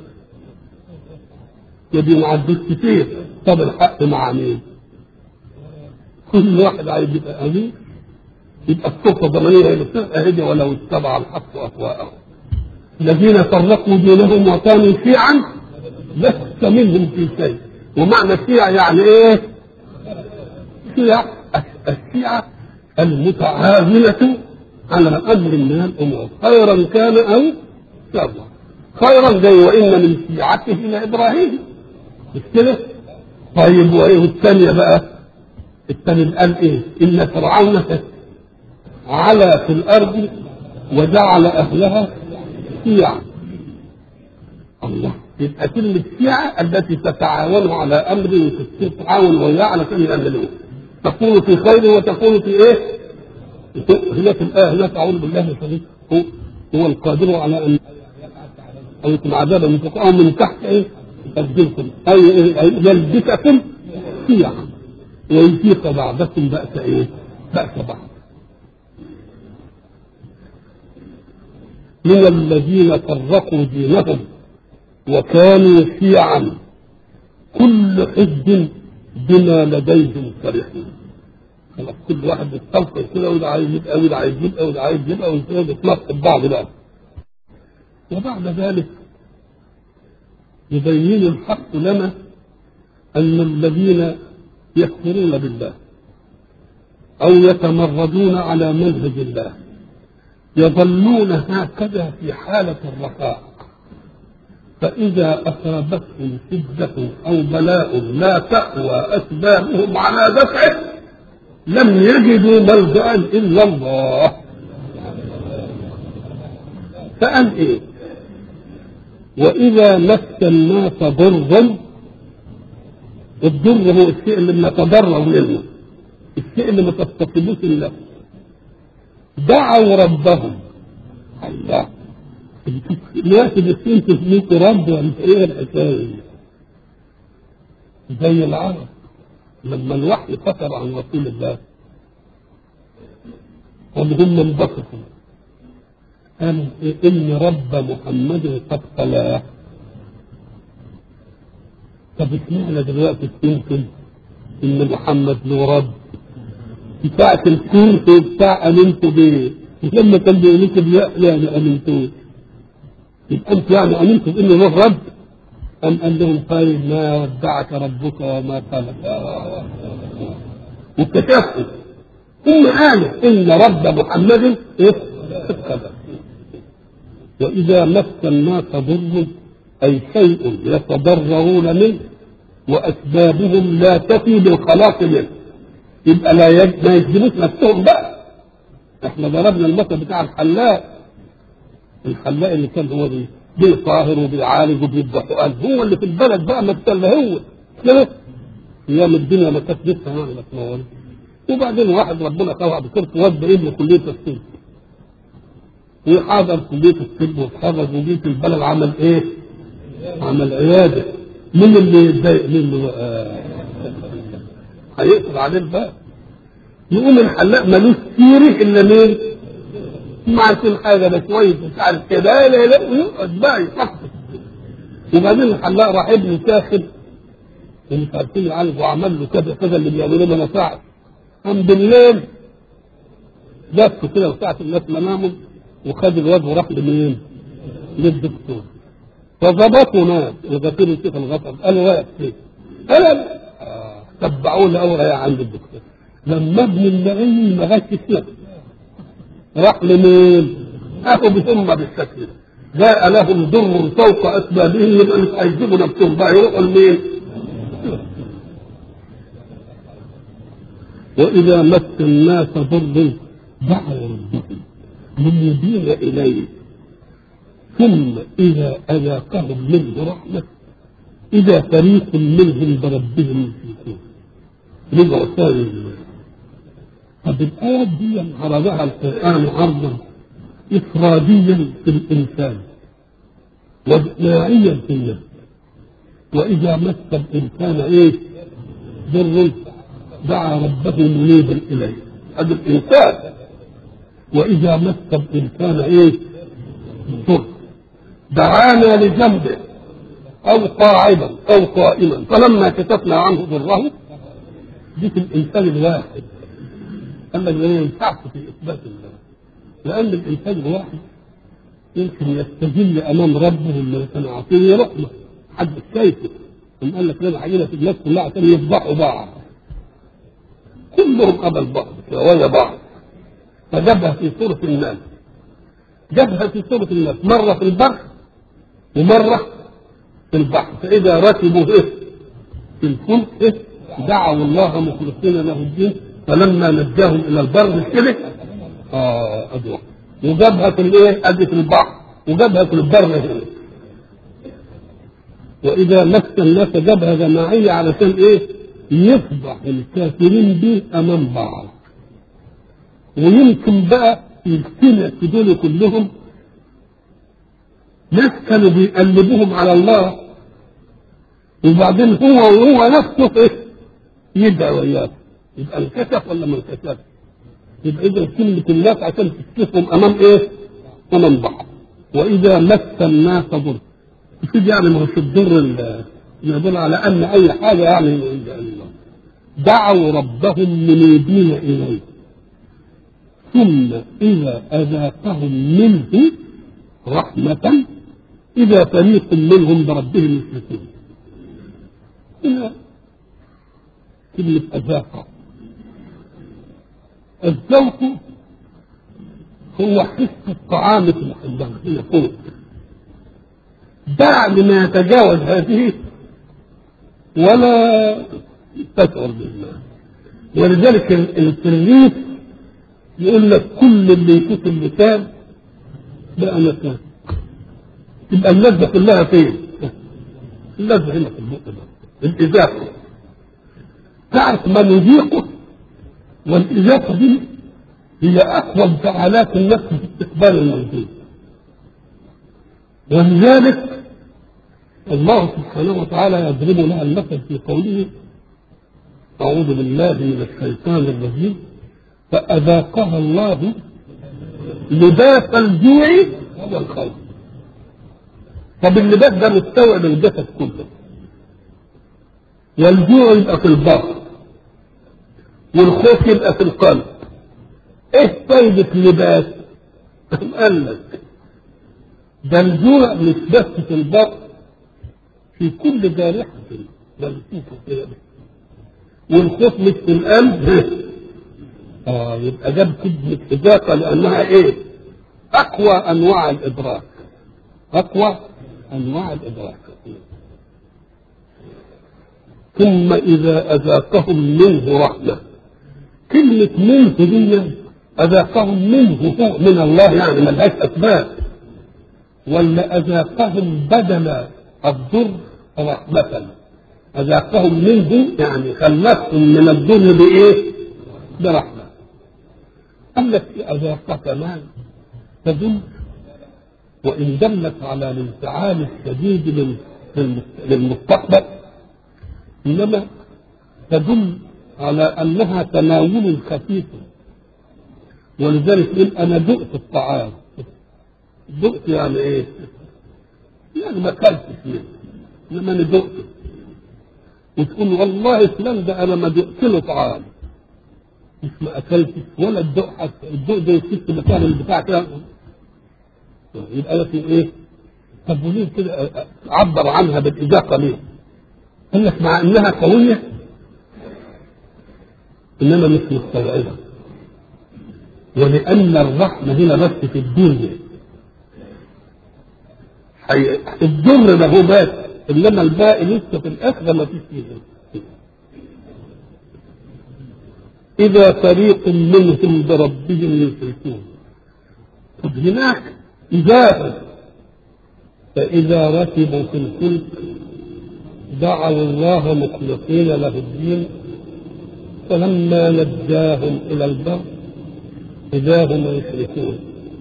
يبي معدود كتير طب الحق مع مين؟ كل واحد عايز يبقى امين يبقى السلطه الزمنيه هي اللي بتبقى هدي ولو اتبع الحق اهواءهم الذين فرقوا دينهم وكانوا شيعا لست منهم في شيء ومعنى الشيعة يعني ايه شيعة الشيعة المتعاونة على امر من الامور خيرا كان او شرا خيرا زي وان من شيعته لابراهيم مش كده طيب وايه الثانيه بقى الثاني قال ايه ان فرعون علا في الارض وجعل اهلها شيعة الله يبقى كلمة شيعة التي تتعاون على أمر وتتعاون وياه علشان يعملوه تكون في خير وتكون في إيه؟ هناك الآية هناك أعوذ بالله من الشيطان هو هو القادر على أن أو يكون عذابا من فوق أو من تحت إيه؟ يسجلكم أي يلبسكم شيعا ويذيق بعضكم بأس إيه؟ بأس بعض من الذين فرقوا دينهم وكانوا شيعا كل حزب بما لديهم فرحون خلاص كل واحد بيستنقذ كده وده عايز يبقى وده عايز يبقى وده عايز يبقى وده بيتنقل بعض بقى وبعد ذلك يبين الحق لنا أن الذين يكفرون بالله أو يتمردون على منهج الله يظلون هكذا في حالة الرخاء فإذا أصابتهم شدة أو بلاء لا تقوى أسبابهم على دفعه لم يجدوا ملجأ إلا الله فقال إيه وإذا مس الناس ضر الضر هو الشيء اللي بنتضرر منه الشيء اللي ما تستطيعوش النفس دعوا ربهم الله دلوقتي بتنت فيك رب ولا ايه الحكايه زي العرب لما الوحي كتب عن رسول الله قال هم انبسطوا قالوا إيه ان رب محمد قد خلاه طب اشمعنى دلوقتي بتنكر ان محمد له رب بتاعة الكون بتاع امنتوا بيه لما كان بيقول لكم لا يعني امنتوه يبقى انت يعني امنتم بان له رب ام قال لهم طيب ما ودعك ربك وما قالك واكتشفوا هم قالوا ان رب محمد ايه اتقبل واذا مس الناس ضر اي شيء يتضررون منه واسبابهم لا تفي بالخلاص منه يبقى لا يج... ما يجزموش نفسهم بقى احنا ضربنا المثل بتاع الحلاق الحلاق اللي كان هو بي بيطاهر وبيعالج وبيذبح قال هو اللي في البلد بقى ما تسلى هو كده ايام الدنيا ما كانت لسه يعني ما تنورش وبعدين واحد ربنا طوع بكرة ودى ابنه كلية الطب وحضر كلية الطب واتخرج وجيت في البلد عمل ايه؟ عمل عيادة مين اللي يتضايق منه بقى؟ هيقفل عليه الباب يقوم الحلاق ملوش سيره الا مين؟ ما عارفين حاجه ده كويس مش عارف كده لا لا ويقعد بقى يحفظ وبعدين الحلاق راح ابنه تاخد ومش عارفين يعالج وعمل له كذا كذا اللي بيعملوا له مساعد قام بالليل لف كده وساعة الناس منامهم وخد الواد وراح لمين؟ للدكتور فظبطوا ناس وغفير الشيخ الغفر قالوا واقف فين؟ قال آه. تبعوه لأوغى عند الدكتور لما ابن اللعين ما غش نفسه راح لمين؟ اخو بهم بالشكل ده جاء لهم ضر فوق اسبابهم يبقى مش هيجيبوا نفسهم بقى يروحوا لمين؟ واذا مس الناس ضر دعوا ربهم منيبين اليه ثم اذا اذاقهم منه رحمه اذا فريق منهم بربهم يشركون رجعوا ثاني طب الآيات دي عرضها القرآن عرضا إفراديا في الإنسان وإجماعيا في النفس وإذا مس الإنسان إيه؟ ضر دعا ربه منيبا إليه هذا الإنسان وإذا مس الإنسان إيه؟ ضر دعانا لجنبه أو قاعدا أو قائما فلما كشفنا عنه ضره دي في الإنسان الواحد أما ما ينفعش في إثبات الله لأن الإنسان الواحد يمكن يستجل أمام ربه اللي كان عاطيه رحمة حد شايفه ثم قال لك لنا عينة في الناس كلها عشان يفضحوا بعض كلهم قبل بعض ويا بعض فجابها في سورة الناس جابها في سورة الناس مرة في البر ومرة في البحر فإذا ركبوا إيه في الفلك إيه دعوا الله مخلصين له الدين فلما نجاهم الى البر مش كده؟ اه ادوى وجابها في الايه؟ ادي في البحر وجابها في البر هنا واذا مس الناس جابها جماعيه علشان ايه؟ يفضح الكافرين به امام بعض ويمكن بقى يجتمع في دول كلهم ناس كانوا بيقلبوهم على الله وبعدين هو وهو نفسه ايه؟ يدعي وياه يبقى انكشف ولا ما انكشفش؟ يبقى اذا كلمة الناس عشان تكشفهم امام ايه؟ امام بعض واذا مس الناس ضر يفيد يعني ما هوش الضر يدل على ان اي حاجه يعني من عند الله دعوا ربهم منيبين اليه ثم اذا اذاقهم منه رحمه اذا فريق منهم بربهم يشركون هنا كلمه اذاق الذوق هو حس الطعام في الحلم هي فوق بعد ما يتجاوز هذه ولا تشعر بالله ولذلك الترغيب يقول لك كل اللي يفوت اللسان بقى مكان تبقى اللذة كلها فين؟ اللذة هنا في البق ده الإذاقة تعرف ما نذيقه والإذاقة دي هي أقوى انفعالات النفس في استقبال الموجود ولذلك الله سبحانه وتعالى يضرب لها المثل في قوله أعوذ بالله من الشيطان الرجيم فأذاقها الله لباس الجوع والخوف طب اللباس ده مستوعب الجسد كله والجوع يبقى في البطن والخوف يبقى في القلب ايه فايدة لباس؟ قال لك ده الجوع مش بس في البطن في كل جارحة ملفوفة كده والخوف مش في القلب اه يبقى جاب كلمة إضافة لأنها إيه؟ أقوى أنواع الإدراك أقوى أنواع الإدراك ثم إذا أذاقهم منه رحمة كلمة منه دي أذاقهم منه هو من الله يعني ملهاش أسباب ولا أذاقهم بدل الضر رحمة أذاقهم منه يعني خلقهم من الضر بإيه؟ برحمة قال لك أذاق كمان تدل وإن دلت على الانفعال الشديد للمستقبل إنما تدل على أنها تناول خفيف ولذلك يقول أنا دقت الطعام دقت يعني إيه؟ يعني ما أكلتش منه إنما أنا دقته وتقول والله فلان ده أنا ما دقت له طعام مش ما أكلتش ولا الدق حتى الدق ده يسيب مكان البتاع كده يبقى لك إيه؟ طب وليه كده عبر عنها بالإضافة ليه؟ قال لك مع انها قويه انما مش مستوعبه ولان الرحمه هنا بس في الدنيا حي... الضر له بس انما الباقي لسه في الاخره ما فيش فيه اذا فريق منهم بربهم يشركون طب هناك اذا فاذا ركبوا في الفلك دعوا الله مخلصين له الدين فلما نجاهم الى البر اذا هم يشركون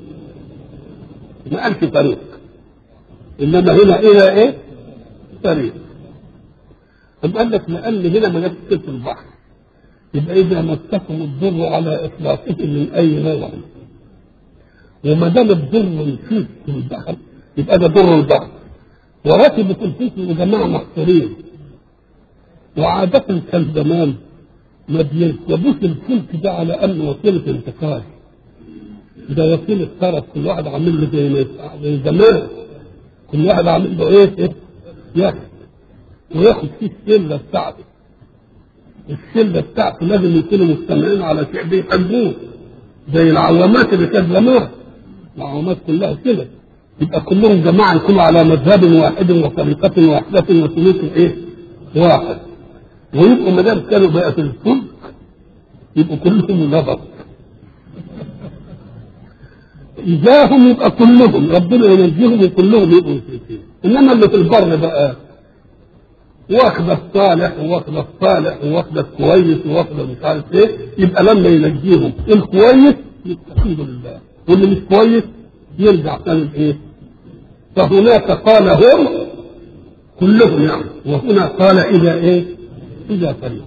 ما قالش طريق انما هنا الى ايه؟ طريق أم قال لك لان هنا ما جابش في البحر يبقى اذا مسكم الضر على اطلاقهم من اي نوع وما دام الضر منفوذ في البحر يبقى ده ضر البحر وركبت الفلك وجماعة محصورين وعادة كان زمان ما بيركبوش الفلك ده على انه وسيلة انتقال ده وسيلة طرف كل واحد عامل له زي ما زي زمان كل واحد عامل له ايه ايه ياخد وياخد فيه الشلة بتاعته الشلة بتاعته لازم يكونوا مجتمعين على شيء بيحبوه زي العوامات اللي كانت زمان العوامات كلها كده يبقى كلهم جماعة يكونوا على مذهب واحد وطريقة واحدة وسلوك ايه؟ واحد ويبقوا ما دام كانوا بقى في الفلك يبقوا كلهم نظر إذا هم يبقى كلهم ربنا ينجيهم وكلهم يبقوا مشركين إنما اللي في البر بقى واخدة الصالح واخدة الصالح واخدة الكويس واخدة مش عارف ايه يبقى لما ينجيهم الكويس يبقى الحمد لله واللي مش كويس يرجع تاني ايه فهناك قال هم كلهم يعني وهنا قال اذا ايه اذا فريق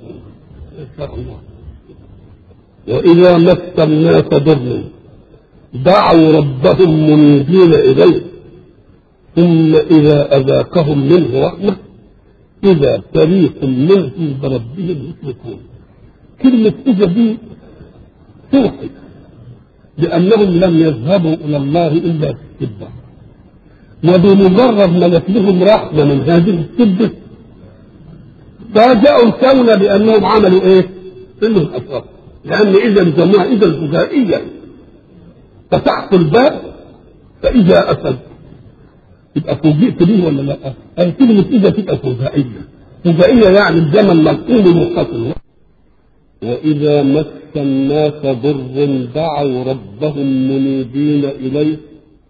واذا مس الناس ضر دعوا ربهم منيبين اليه ثم اذا اذاقهم منه رحمه اذا فريق منهم بربهم يشركون كلمه اذا دي توحي لأنهم لم يذهبوا إلى الله إلا في السبة وبمجرد ما جت لهم رحمة من هذه السبة فاجأوا الكون بأنهم عملوا إيه؟ إنهم أسرفوا لأن إذا سموها إذا فجائية فتحت الباب فإذا أسد يبقى فوجئت به ولا لا؟ أي كلمة إذا تبقى فجائية فجائية يعني الزمن ملقوم منفصل وإذا مس الناس ضر دعوا ربهم منيبين إليه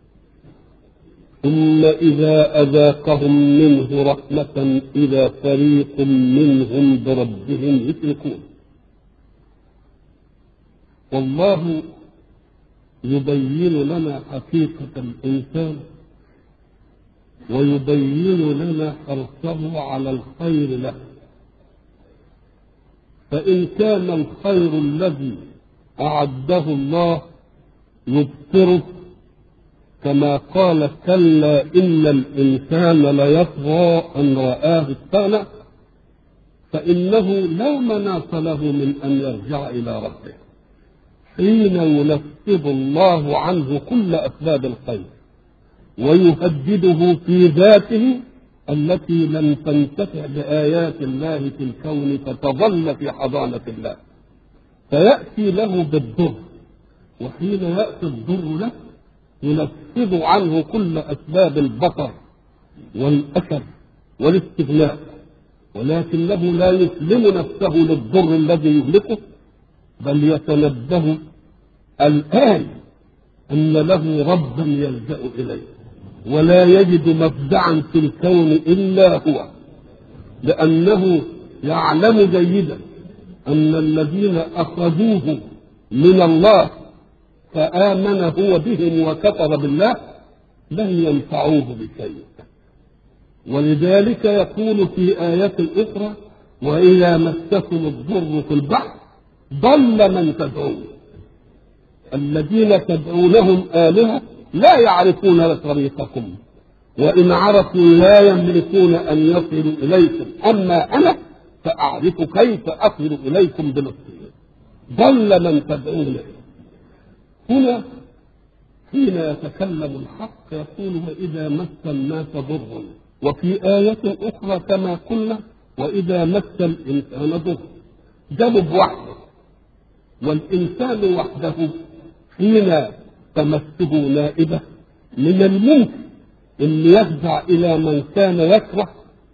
ثم إذا أذاقهم منه رحمة إذا فريق منهم بربهم يشركون والله يبين لنا حقيقة الإنسان ويبين لنا حرصه على الخير له فإن كان الخير الذي أعده الله يبصره كما قال كلا إن الإنسان ليطغى أن رآه استغنى فإنه لا مناص له من أن يرجع إلى ربه حين ينفذ الله عنه كل أسباب الخير ويهدده في ذاته التي لم تنتفع بآيات الله في الكون فتظل في حضانة الله فيأتي له بالضر وحين يأتي الضر له ينفذ عنه كل أسباب البطر والأثر والاستغناء ولكنه لا يسلم نفسه للضر الذي يهلكه بل يتنبه الآن أن له ربا يلجأ إليه ولا يجد مفزعا في الكون إلا هو لأنه يعلم جيدا أن الذين أخذوه من الله فآمن هو بهم وكفر بالله لن ينفعوه بشيء ولذلك يقول في آية أخرى وإذا مسكم الضر في البحر ضل من تدعون الذين تدعونهم آلهة لا يعرفون طريقكم وإن عرفوا لا يملكون أن يصلوا إليكم أما أنا فأعرف كيف أصل إليكم بنصري ضل من تدعون هنا حين يتكلم الحق يقول وإذا مس الناس ضر وفي آية أخرى كما قلنا وإذا مس الإنسان ضر جنب وحده والإنسان وحده حين تمسه نائبة من الممكن أن يفزع إلى من كان يكره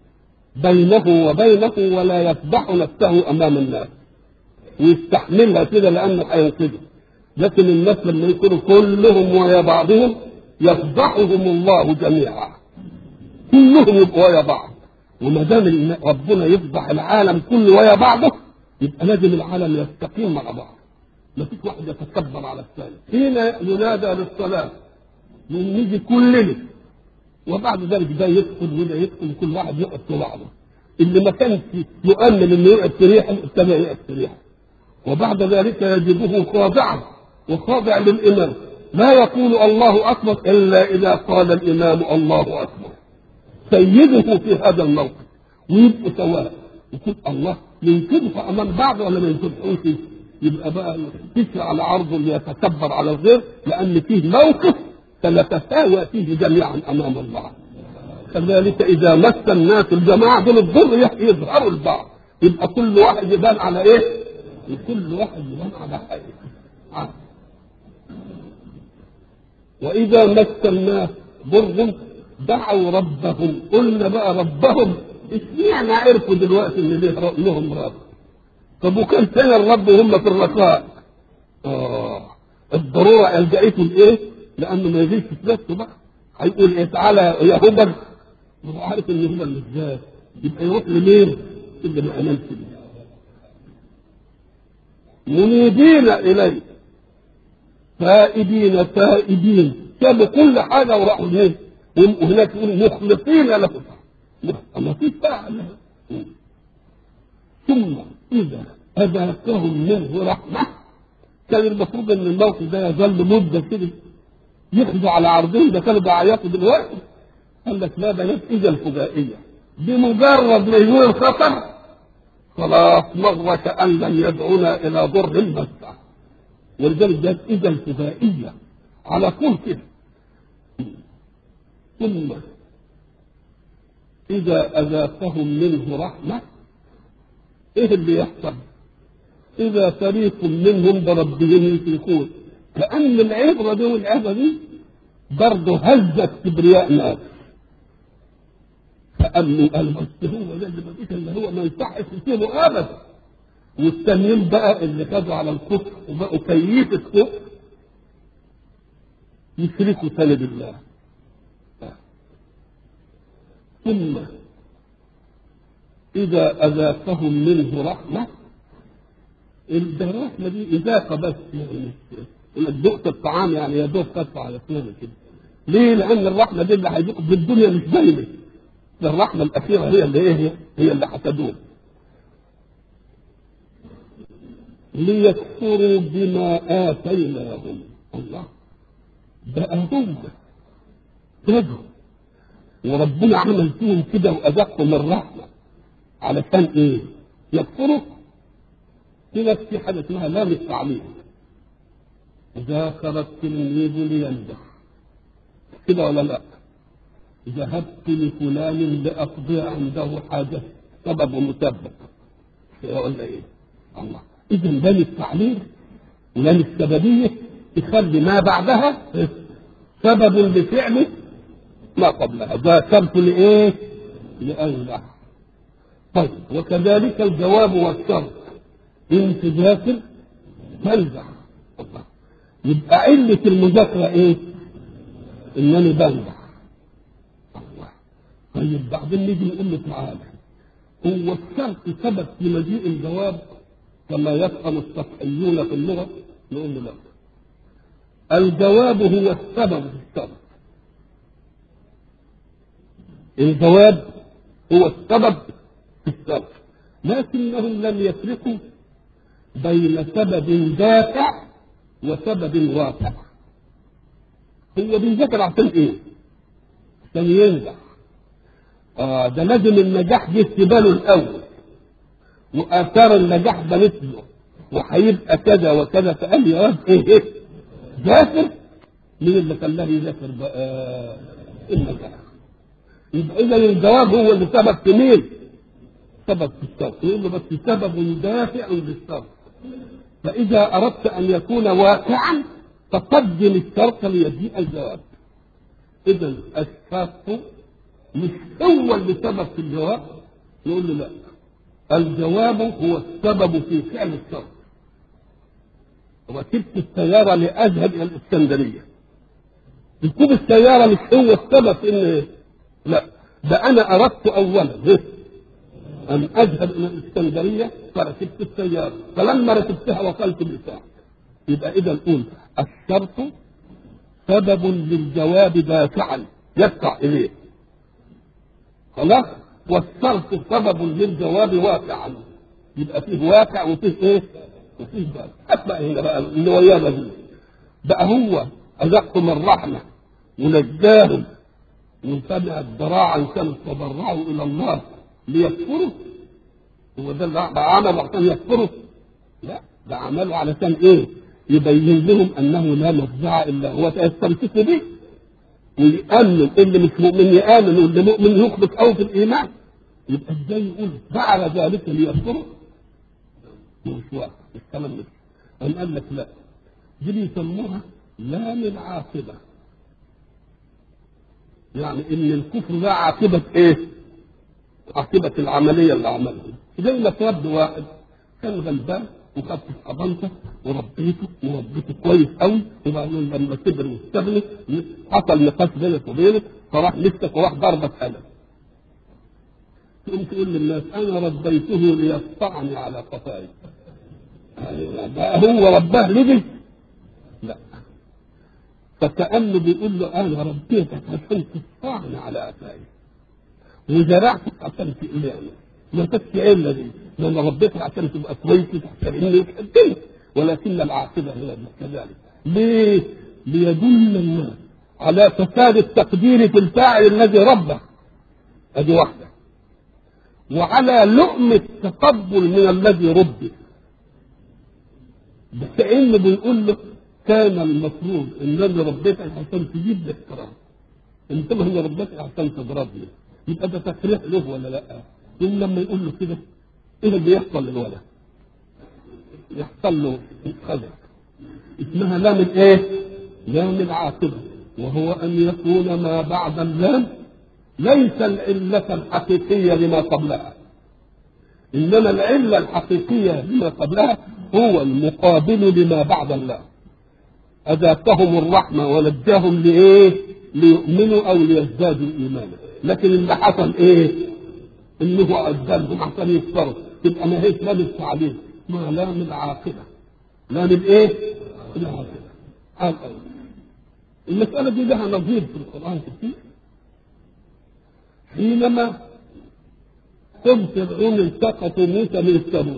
بينه وبينه ولا يفضح نفسه أمام الناس ويستحملها كده لأنه هينقذه لكن الناس لما يكونوا كلهم ويا بعضهم يفضحهم الله جميعا كلهم يبقوا ويا بعض وما دام ربنا يفضح العالم كله ويا بعضه يبقى لازم العالم يستقيم مع بعض ما فيش واحد يتكبر على الثاني حين ينادى للصلاة نيجي كلنا وبعد ذلك ده يدخل وده يدخل وكل واحد يقعد في بعضه اللي ما كانش يؤمن انه يقعد في ريحه ابتدى يقعد في ريحه وبعد ذلك يجده خاضعا وخاضع للامام لا يقول الله اكبر الا اذا قال الامام الله اكبر سيده في هذا الموقف ويبقوا سواء يقول الله ينكبه امام بعض ولا ما ينكبهوش يبقى بقى يتكل على عرضه ليتكبر على الغير لان فيه موقف سنتساوى فيه جميعا امام الله كذلك اذا مس الناس الجماعه دول الضر يظهروا البعض يبقى كل واحد يبان على ايه؟ كل واحد يبان على حقيقه واذا مس الناس ضر دعوا ربهم قلنا بقى ربهم اشمعنى عرفوا دلوقتي ان لهم رب طب وكان فين الرب وهم في الرخاء اه الضروره الجأته لايه؟ لانه ما يجيش في نفسه بقى هيقول ايه تعالى يا هبل هو عارف ان هبل ازاي يبقى يروح لمين؟ اللي ما امنش به منيبين اليه فائدين تائبين سابوا كل حاجه وراحوا ليه؟ وهناك يقول مخلصين له ما فيش بقى ثم إذا أذاقهم منه رحمة كان المفروض إن الموقف ده يظل مدة كده يخزوا على عرضهم ده كانوا بيعيطوا دلوقتي قال لك لا بنات إذا الفجائية بمجرد ما يزول الخطر خلاص مر كأن لم يدعونا إلى ضر مسع ولذلك ده إذا الفجائية على طول كده ثم إذا أذاقهم منه رحمة ايه اللي يحصل اذا فريق منهم بربهم يشركون كان العبره دي والعبره دي برضه هزت كبرياء ناس فامنوا قال بس هو ده اللي مفيش اللي هو ما يصحش يسيبه ابدا والتانيين بقى اللي خدوا على الكفر وبقوا كيف الكفر يشركوا ثاني بالله ثم إذا أذاقهم منه رحمة ده الرحمة دي إذاقة بس يعني دقت الطعام يعني يا دوب كف على سنة كده ليه؟ لأن الرحمة دي اللي هيجيكم في الدنيا مش دايما ده الرحمة الأخيرة هي اللي إيه؟ هي اللي هتدوم ليكفروا بما آتيناهم الله بقى هم كده وربنا عمل فيهم كده وأذقهم الرحمة علشان إيه؟ يكفروا هنا في حاجة اسمها لام التعليم إذا خرج التلميذ لينجح كده ولا لا؟ ذهبت لفلان لأقضي عنده حاجة سبب ومسبب ولا إيه؟ الله إذا لام التعليل ولام السببية تخلي ما بعدها سبب لفعل ما قبلها ذاكرت لإيه؟ لأنجح طيب وكذلك الجواب والشرط إن تذاكر تنجح الله يبقى علة المذاكرة إيه؟ إنني بنجح الله طيب بعدين نيجي نقول له تعالى هو الشرط سبب في مجيء الجواب كما يفهم السطحيون في اللغة نقول له لا الجواب هو السبب في الشرط الجواب هو السبب في الشرط لكنهم لم يفرقوا بين سبب دافع وسبب واقع هو بيذاكر عشان ايه؟ عشان ينجح اه ده لازم النجاح دي في باله الاول واثار النجاح ده مثله وهيبقى كذا وكذا فقال يا واد ايه ايه ذاكر مين اللي خلاه يذاكر بقى النجاح يبقى اذا الجواب هو اللي سبب في مين؟ سبب في الشرط يقول له بس سبب دافع للشرط فإذا أردت أن يكون واقعا فقدم الشرط ليجيء الجواب إذا الشرط مش هو اللي سبب في الجواب يقول له لا الجواب هو السبب في فعل الشرط ركبت السيارة لأذهب إلى الإسكندرية ركوب السيارة مش هو السبب إن لا ده أنا أردت أولا أن أذهب إلى الإسكندرية فركبت السيارة فلما ركبتها وصلت بالساعة يبقى إذا نقول الشرط سبب للجواب دافعا يدفع إليه خلاص والشرط سبب للجواب واقعا يبقى فيه واقع وفيه ايه؟ وفيه باب اسمع هنا بقى اللي ويانا دي بقى هو أذقهم الرحمة ونجاهم من سمع الضراعا كانوا تضرعوا إلى الله ليكفروا هو ده اللي عمله عشان يكفروا لا ده عمله علشان ايه يبين لهم انه لا مفزع الا هو يستمسكوا به ويأمن اللي مش مؤمن يآمن واللي مؤمن يخبط أو في الإيمان يبقى ازاي يقول فعل ذلك ليكفروا مش واقع الكلام مش أم قال لك لا دي بيسموها لام العاقبة يعني إن الكفر ده عاقبة إيه؟ عاقبة العملية اللي عملها زي ما تربي واحد كان غلبان وخدت حضنته وربيته وربيته كويس قوي وبعدين لما كبر واستغني حصل نقاش بينك وبينه فراح مسك وراح ضربك قلم تقوم تقول للناس انا ربيته ليقطعني على قفاي بقى هو رباه لجي لا فكأنه بيقول له انا ربيتك عشان تقطعني على قفاي وزرعتك عشان تقلعني ما كانتش علة دي لأن ربيتك عشان تبقى كويس تحترمني وتحبني ولكن العاقبة هي كذلك ليه؟ ليدل الناس على فساد التقدير في الفاعل الذي ربه ادي واحدة وعلى لؤم التقبل من الذي ربي كأن بنقول له كان المفروض ان انا ربيتك عشان تجيب لك كرامه انت ما هي ربيتك عشان تضربني يبقى ده تفريح له ولا لا؟ يوم لما يقول له كده ايه اللي بيحصل للولد؟ يحصل له خزع اسمها لام الايه؟ لام العاقبه وهو ان يكون ما بعد اللام ليس العلة الحقيقية لما قبلها إنما العلة الحقيقية لما قبلها هو المقابل لما بعد الله أذاقهم الرحمة ونجاهم لإيه؟ ليؤمنوا أو ليزدادوا إيمانا لكن اللي حصل إيه؟ انه عذبهم عشان يكفروا تبقى ما هيش لام التعليم ما لام العاقبه لام الايه؟ العاقبه المسألة دي لها نظير في القرآن كتير حينما قم فرعون التقطوا موسى من التابوت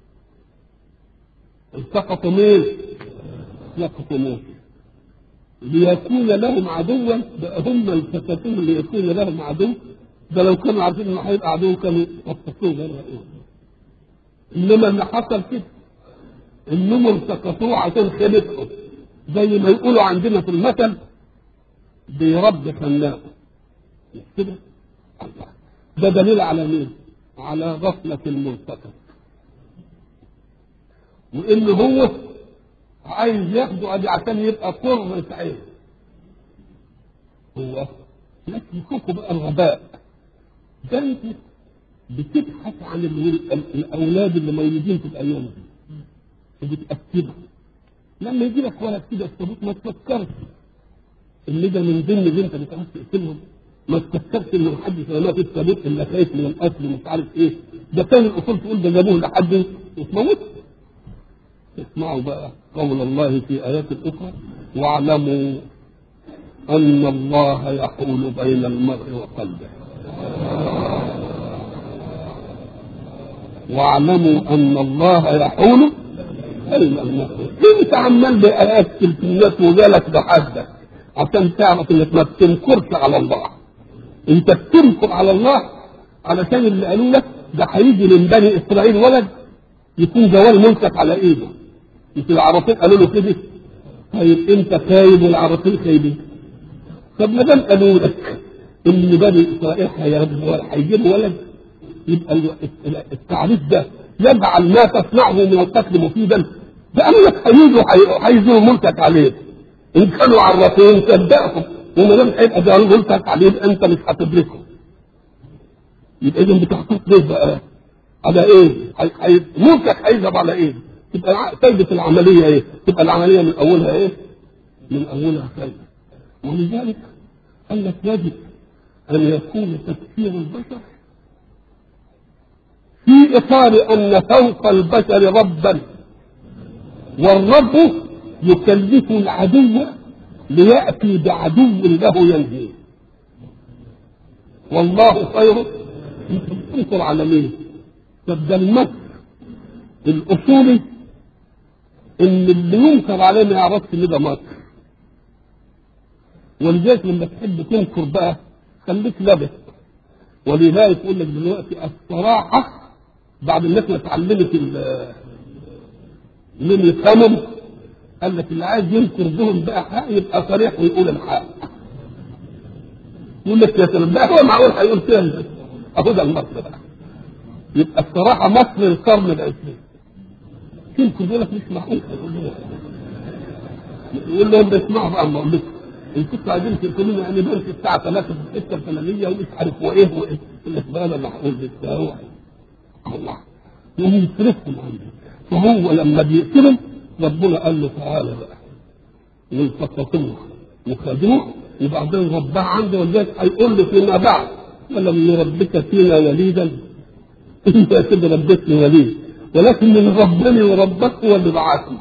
التقطوا مين؟ التقطوا موسى ليكون لهم عدوا بقى هم التقطوه ليكون لهم عدو ده لو كانوا عارفين انه هيبقى عدو كانوا وصفوه غير رأيهم انما اللي حصل كده انهم التقطوه عشان خيبتهم زي ما يقولوا عندنا في المثل بيربي خناق مش كده؟ الله ده دليل على مين؟ على غفلة الملتقط وإن هو عايز ياخده أدي عشان يبقى قرة عين هو لكن يشوفوا بقى الغباء ده انت بتبحث عن الول- الأولاد اللي مولودين في الأيام دي وبتأكدها لما يجي لك ولد كده الثبوت ما تفكرش اللي ده من ضمن اللي انت بتعرف تقتلهم ما تفكرش ان محدش رماه في الثبوت الا خايف من القتل ومش عارف ايه ده كان الاصول تقول ده جابوه لحد وتموت اسمعوا بقى قول الله في ايات اخرى واعلموا ان الله يحول بين المرء وقلبه واعلموا ان الله يحول بين المرء انت عمال بايات الناس وجالك بحدك عشان تعرف انك ما بتنكرش على الله انت بتنكر على الله علشان اللي قالوا لك ده هيجي من بني اسرائيل ولد يكون جوال ممسك على ايده مش العرافين قالوا له كده طيب انت خايب والعرافين خايبين طب ما دام قالوا لك ان بني اسرائيل هيجيب ولد يبقى ال- التعريف ده يجعل ما تصنعه من القتل مفيدا ده قالوا لك هيجوا هي- هيجوا ملكك عليه ان كانوا عرافين صدقهم وما دام هيبقى ده ملكك عليه يبقى انت مش هتدركه يبقى اذا بتحقق ليه بقى؟ على ايه؟ هي- هي- ملكك هيذهب على ايه؟ تبقى الع- فايدة العملية ايه؟ تبقى العملية من اولها ايه؟ من اولها فايدة ولذلك قال لك يجب ان يكون تفكير البشر في اطار ان فوق البشر ربا والرب يكلف العدو لياتي بعدو له ينهيه والله خير انكر على مين؟ طب ده المكر الاصولي ان اللي ينكر عليه ما يعرفش ان ده مكر ولذلك لما تحب تنكر بقى خليك لبس ولذلك يقول لك دلوقتي الصراحه بعد الناس ما اتعلمت ال- من يفهمهم قال لك اللي عايز ينكر بهم بقى حق يبقى صريح ويقول الحق يقول لك يا سلام ده هو معقول هيقول كده اهو ده المصر بقى يبقى الصراحه مصر القرن العشرين يمكن يقول لك مش معقول هيقول لهم يقول لهم بيسمعوا بقى ما اقول لكم ان كنتوا عايزين تقولوا يعني بنت الساعه 3 في الحته الفلانيه ومش عارف وايه وايه يقول لك بقى انا معقول لسه هو الله يقوم يصرفهم عنده فهو لما بيقتلهم ربنا قال له تعالى بقى والتقطوه وخدوه وبعدين رباه عنده ولذلك هيقول له فيما بعد ولم نربك فينا وليدا انت كده ربيتني وليد ولكن من ربني وربك هو اللي بعثني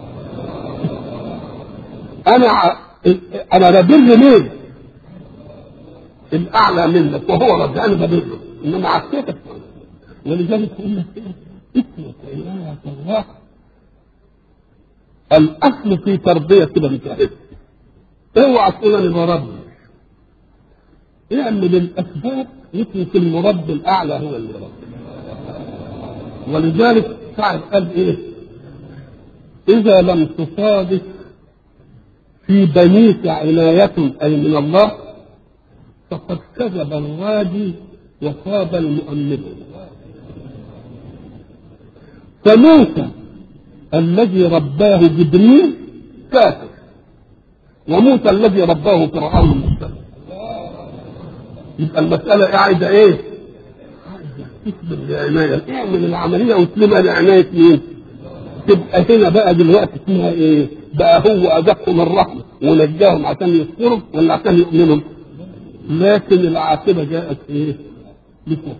انا ع... انا ببر مين؟ الاعلى منك وهو رب انا ببره انما عكيتك ولذلك يقول لك كده اترك عناية الله الاصل في تربيه كده بتاعتك اوعى تقول انا بربي اعمل الاسباب يترك المربي الاعلى هو اللي يربي ولذلك سعد قال ايه اذا لم تصادف في بنيك عناية أي من الله فقد كذب الرادي وخاب المؤمن فموسى الذي رباه جبريل كافر وموسى الذي رباه فرعون مستقيم يبقى المسألة قاعدة ايه؟ تسلم لعناية اعمل العملية وتسلمها لعناية مين؟ تبقى هنا بقى دلوقتي اسمها ايه؟ بقى هو أذقهم الرحمة ونجاهم عشان يذكروا ولا عشان يؤمنوا؟ لكن العاقبة جاءت ايه؟ لكفر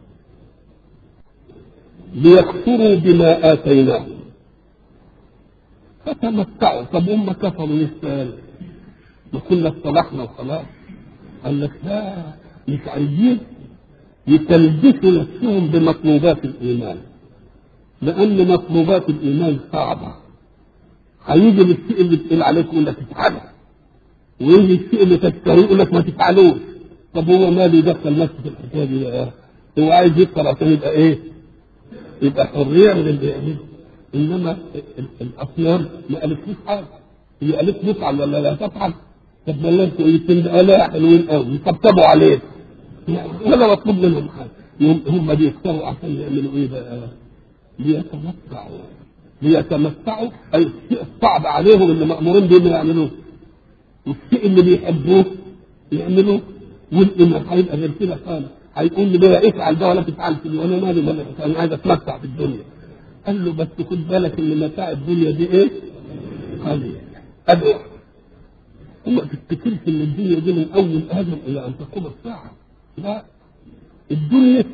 ليكفروا بما آتيناهم فتمتعوا طب هم كفروا لسه ما كنا اصطلحنا وخلاص قال لك لا مش عايزين يتلبسوا نفسهم بمطلوبات الايمان لان مطلوبات الايمان صعبه هيجي الشيء اللي تقول عليك يقول لك افعله ويجي الشيء اللي تكرهه يقول لك ما تفعلوش طب هو ماله يدخل نفسه في الحكايه دي بقى هو عايز يفطر عشان يبقى ايه؟ يبقى حريه من اللي يعمله انما الاصنام ما قالتلوش حاجه هي قالت له افعل ولا لا تفعل طب ما الله كويسين لا حلوين قوي يطبطبوا عليك ولا مطلوب منهم حاجه هم بيختاروا عشان يعملوا ايه بقى؟ ليتمتعوا ليتمتعوا اي الشيء الصعب عليهم اللي مامورين بيه يعملوه والشيء اللي بيحبوه يعملوه والايمان هيبقى غير كده خالص هيقول لي بقى افعل ده ولا تفعل كده وانا مالي ولا انا عايز اتمتع في الدنيا قال له بس خد بالك ان متاع الدنيا دي ايه؟ قليل ادعو وما تفتكرش ان الدنيا دي من اول ادم الى ان تقوم الساعه لا الدنيا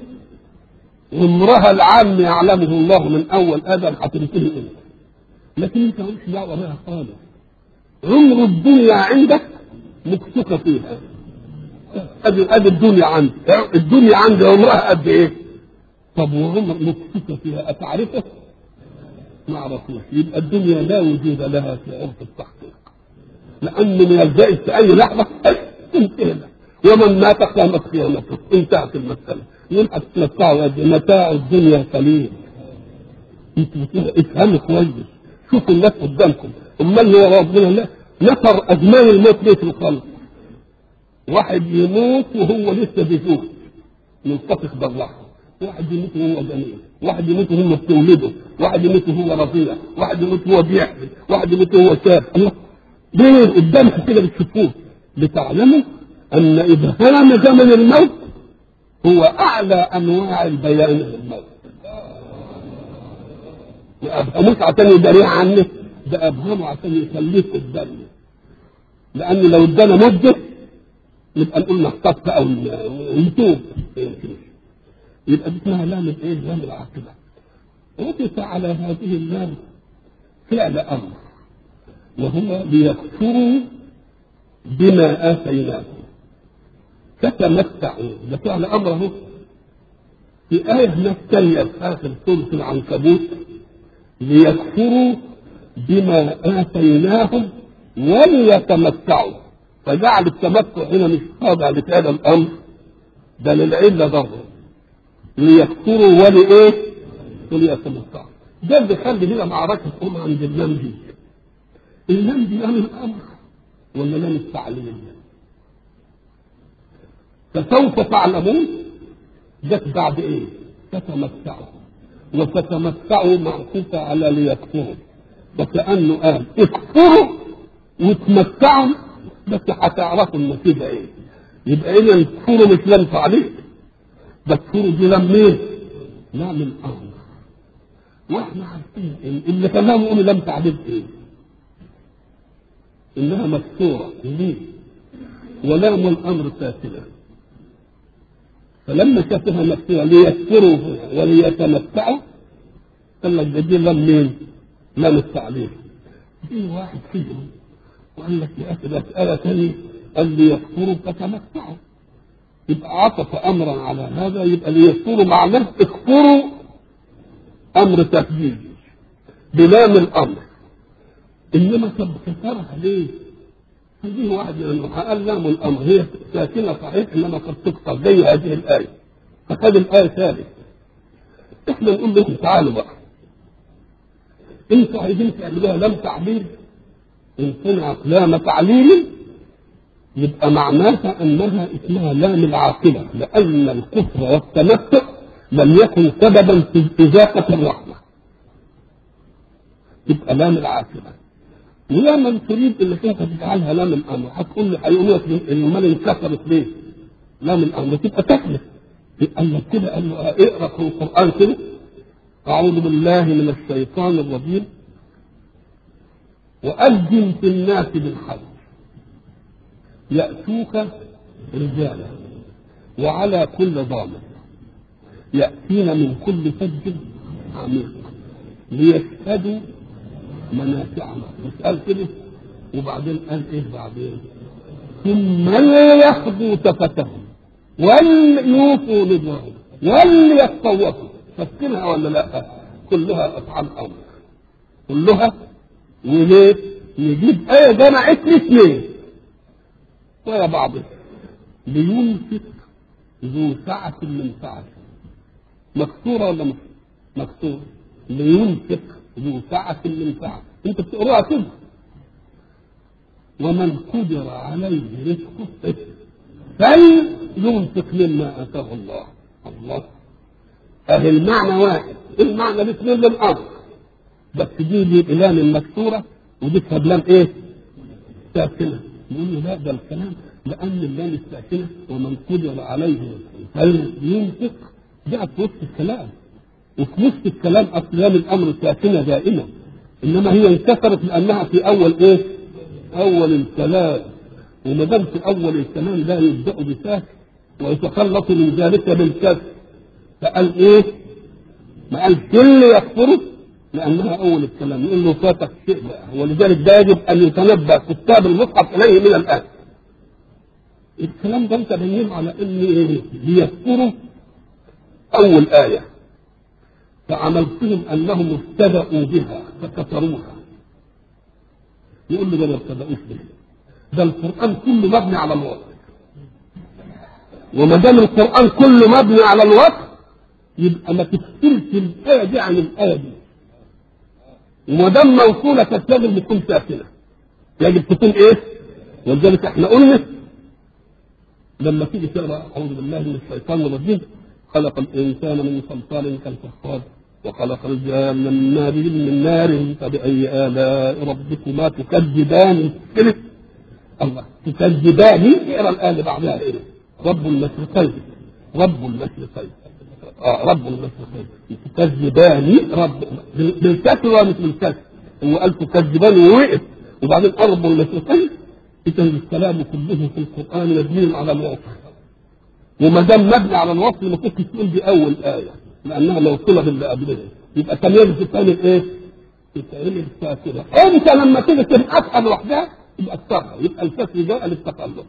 عمرها العام يعلمه الله من اول ادم هتنتهي امتى لكن انت مالكش دعوه بها خالص عمر الدنيا عندك مكسوكه فيها ادي ادي الدنيا عندي الدنيا عندي عمرها قد ايه؟ طب وعمر مكسوكه فيها اتعرفه؟ ما اعرفوش يبقى الدنيا لا وجود لها في عرف التحقيق لان من الجائز في اي لحظه تنتهي ومن مات قامت قيامته انتهت المساله يوم هتتمتعوا قد متاع الدنيا قليل انتوا افهموا كويس شوفوا الناس قدامكم امال هو ربنا لا نفر ازمان الموت ليه في الخلق واحد يموت وهو لسه بيشوف منتفخ بالرحمه واحد يموت وهو جميل واحد يموت وهو بتولده واحد يموت وهو رضيع واحد يموت وهو بيحمل واحد يموت وهو شاب الله ليه قدامك كده بتشوفوه لتعلموا ان ابهام زمن الموت هو اعلى انواع البيان للموت ما ابهموش عشان يداريه عنه ده ابهمه عشان يخليك قدامه لان لو ادانا مده نبقى نقول نحتاط بقى ونتوب يبقى دي اسمها لام الايه؟ لام العاقبه. وقف على هذه اللام فعل امر وهو ليكفروا بما اتيناهم فتمتعوا ده فعل امر اهو في آية هناك تانية في آخر سورة العنكبوت ليكفروا بما آتيناهم وليتمتعوا فجعل التمتع هنا مش خاضع لفعل الأمر ده للعلة ضرر ليكفروا ولإيه؟ وليتمتعوا ده اللي خلي هنا معركة تقوم عند اللام دي اللام دي لام الأمر ولا لام التعليم؟ فسوف تعلمون جت بعد ايه؟ تتمتعوا وتتمتعوا معطوفة على ليكفروا وكأنه قال اكفروا وتمتعوا بس هتعرفوا النتيجة ايه؟ يبقى اذا الكفر مش لام تعليق ده الكفر دي لام مين؟ لام الامر واحنا عارفين إن اللي كمان يقول لام تعليق ايه؟ انها مكسوره ليه؟ ولام الامر ساكنه فلما شافها مكسوره ليكفروا وليتمتعوا قال لك ده دي لام مين؟ لام التعليق في واحد فيهم وقال لك يا اخي مساله ثانيه قال ليكفروا فتمتعوا يبقى عطف امرا على هذا يبقى ليكفروا معناه اكفروا امر تكذيب بلام الامر انما طب كسرها ليه؟ هذه واحد لانه قال لام الامر هي ساكنه صحيح انما قد تكسر زي هذه الايه فخذ الايه ثالث احنا نقول لهم تعالوا بقى انتوا عايزين تعملوها لام تعبير ان صنعت لام تعليل يبقى معناها انها اسمها لام العاقبه لان الكفر والتمتع لم يكن سببا في ازاقه الرحمه تبقى لام العاقبه ولما تريد انك انت تجعلها لام الامر هتقول لي هيقول لك المال انكسرت ليه؟ لام الامر تبقى تكلف قال لك كده قال له اقرا في القران كده اعوذ بالله من الشيطان الرجيم وأذن في الناس بالحج يأتوك رجالا وعلى كل ضامن يأتين من كل فج عميق ليشهدوا منافع مش قال كده وبعدين قال ايه بعدين ثم ليقضوا تفتهم وليوفوا نذرهم وليطوفوا فاكرها ولا لا؟ كلها افعال امر كلها وليه؟ نجيب آية جمعت لي اثنين ويا بعضها لينفق ذو سعة من سعته مكسورة ولا مش مكسورة لينفق ذو سعة من سعته انت بتقراها كده ومن قدر عليه رزقه فلينفق مما اتاه الله الله اهي المعنى واحد المعنى الاثنين للامر بس دي دي بلام المكسوره ودي بلام ايه؟ ساكنه يقول له لا ده الكلام لان اللام الساكنه ومن قدر عليه فلينفق جاءت في وسط الكلام وفي وسط الكلام اصلام الامر ساكنه دائما انما هي انكسرت لانها في اول ايه؟ اول الكلام وما دام في اول الكلام لا يبدا بساكن ويتخلص من ذلك بالكسر فقال ايه؟ ما قال كل يكفره لانها اول الكلام يقول له فاتك شيء بقى ولذلك ده يجب ان يتنبه كتاب المصحف اليه من الان الكلام ده انت بينهم على ان ايه؟ ليذكروا اول ايه فعملتهم انهم ابتدأوا بها فكسروها يقول له ده ما ابتدأوش بها ده القرآن كله مبني على الوصف وما دام القرآن كله مبني على الوصف يبقى ما تفصلش الآية دي عن الآية دي وما دام موصولة كانت لازم تكون ساكنة يجب تكون إيه؟ ولذلك إحنا قلنا لما تيجي تقرأ أعوذ بالله من الشيطان الرجيم خلق الإنسان من صلصال كالفخار وخلق الجان من نار من نار فبأي آلاء ربكما تكذبان كده الله تكذبان اقرا الآن اللي بعدها إيه؟ رب المشرقين رب المشرقين آه رب المشرقين تكذبان رب بالكسر ولا مش بالكسر هو قال تكذبان ووقف وبعدين رب المشرقين إذا الكلام كله في القرآن مبني على الوصف وما دام مبني على الوصف ما كنتش تقول دي أول آية لأنها لو طلب اللي قبلها يبقى كان يجب تتعمل إيه؟ تتعمل كده أنت لما تيجي تبقى لوحدها يبقى الصرف يبقى الكسر جاء للتقلب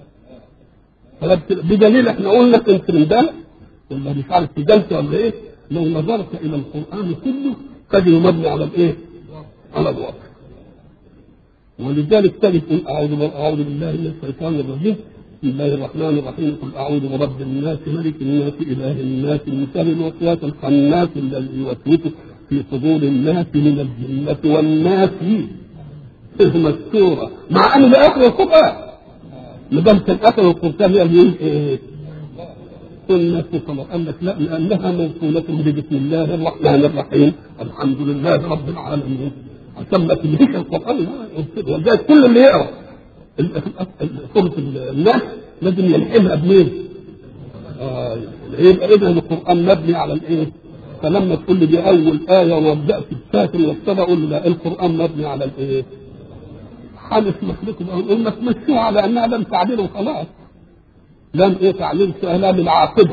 بدليل احنا قلنا كنت من ده ولا مش عارف في جلسه ولا ايه لو نظرت الى القران كله تجد مبني على الايه؟ على الوصف ولذلك تجد قل اعوذ اعوذ بالله من الشيطان الرجيم بسم الله الرحمن الرحيم قل اعوذ برب الناس ملك الناس اله الناس من شر الوسواس الخناس الذي يوسوس في صدور الناس من الجنه والناس مذكوره مع ان ده اخر القران ما دام كان اخر القران هي اللي ايه سنة خلاص قال لك لا لأنها موصولة بسم الله الرحمن الرحيم الحمد لله رب العالمين عشان ما تنهيش القرآن ولذلك كل اللي يقرأ سورة الناس لازم يلحمها بمين؟ آه يبقى إذا القرآن مبني على الإيه؟ فلما تقول لي دي أول آية وابدأت الساكن والسبع أقول لا القرآن مبني على الإيه؟ حدث مخلوق يقول لك مشوها على أنها لم تعديل وخلاص لم ايه تعليل سهلة بالعاقبة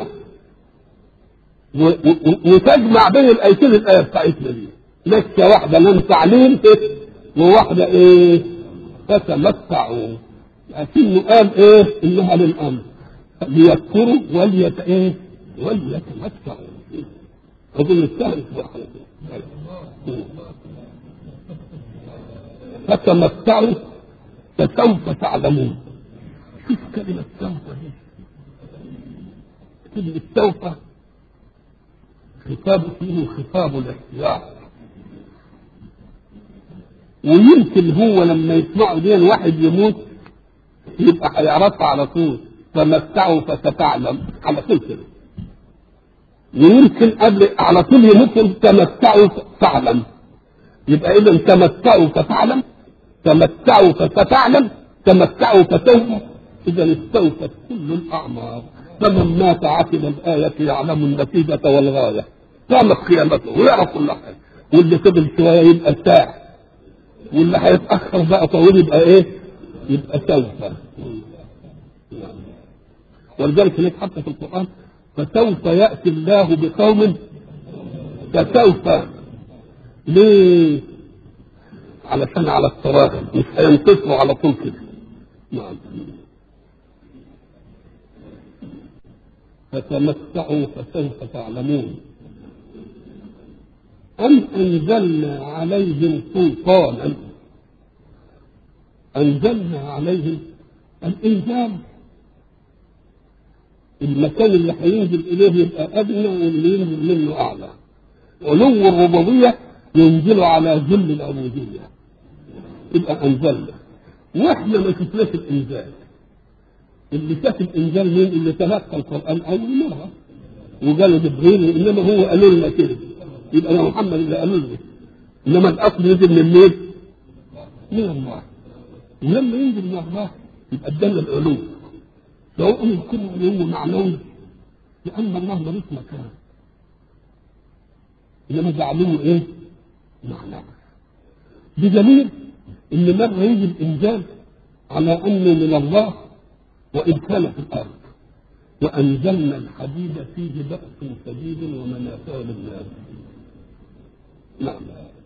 وتجمع بين الايتين الايه بتاعتنا دي لسه واحدة لم تعليل وواحدة ايه فتمتعوا لكنه قال ايه انها للامر ليذكروا وليت ايه وليتمتعوا اظن السهل فتمتعوا فسوف تعلمون شوف كلمة سوف دي كلمة سوف خطاب فيه خطاب الاحتياط ويمكن هو لما يسمعوا دي واحد يموت يبقى هيعرفها على طول تمتعوا فستعلم على طول كده ويمكن قبل على طول يموت تمتعوا تعلم يبقى اذا تمتعوا فتعلم تمتعوا فستعلم تمتعوا فسوف إذا استوفت كل الأعمار فمن مات عقب الآية يعلم النتيجة والغاية قامت قيامته ويعرف كل حاجة واللي فضل شوية يبقى ساعة واللي هيتأخر بقى طويل يبقى إيه؟ يبقى سوف ولذلك هناك حتى في القرآن فسوف يأتي الله بقوم فسوف ليه؟ علشان على الصراحة مش هينتصروا على طول كده نعم فتمتعوا فسوف تعلمون أم أنزلنا عليهم سلطانا أنزلنا عليهم الإنزال المكان اللي هينزل إليه يبقى أدنى واللي ينزل منه أعلى علو الربوبية ينزل على ذل العبودية يبقى أنزلنا وإحنا ما شفناش الإنزال اللي شاف الإنزال مين اللي تلقى القرآن أول مرة وقالوا جبريل إنما هو قالوا لنا كده يبقى ده محمد اللي قالوا لنا إنما الأصل نزل من مين؟ من الله ولما ينزل من الله يبقى ادانا العلو لو ان يكون علو معنوي لان الله ملوش مكان انما ده علو ايه؟ معنوي بدليل ان مره يجي الانزال على انه من الله وان كان في الارض وانزلنا الحديد فيه باس شديد ومنافع للناس نعم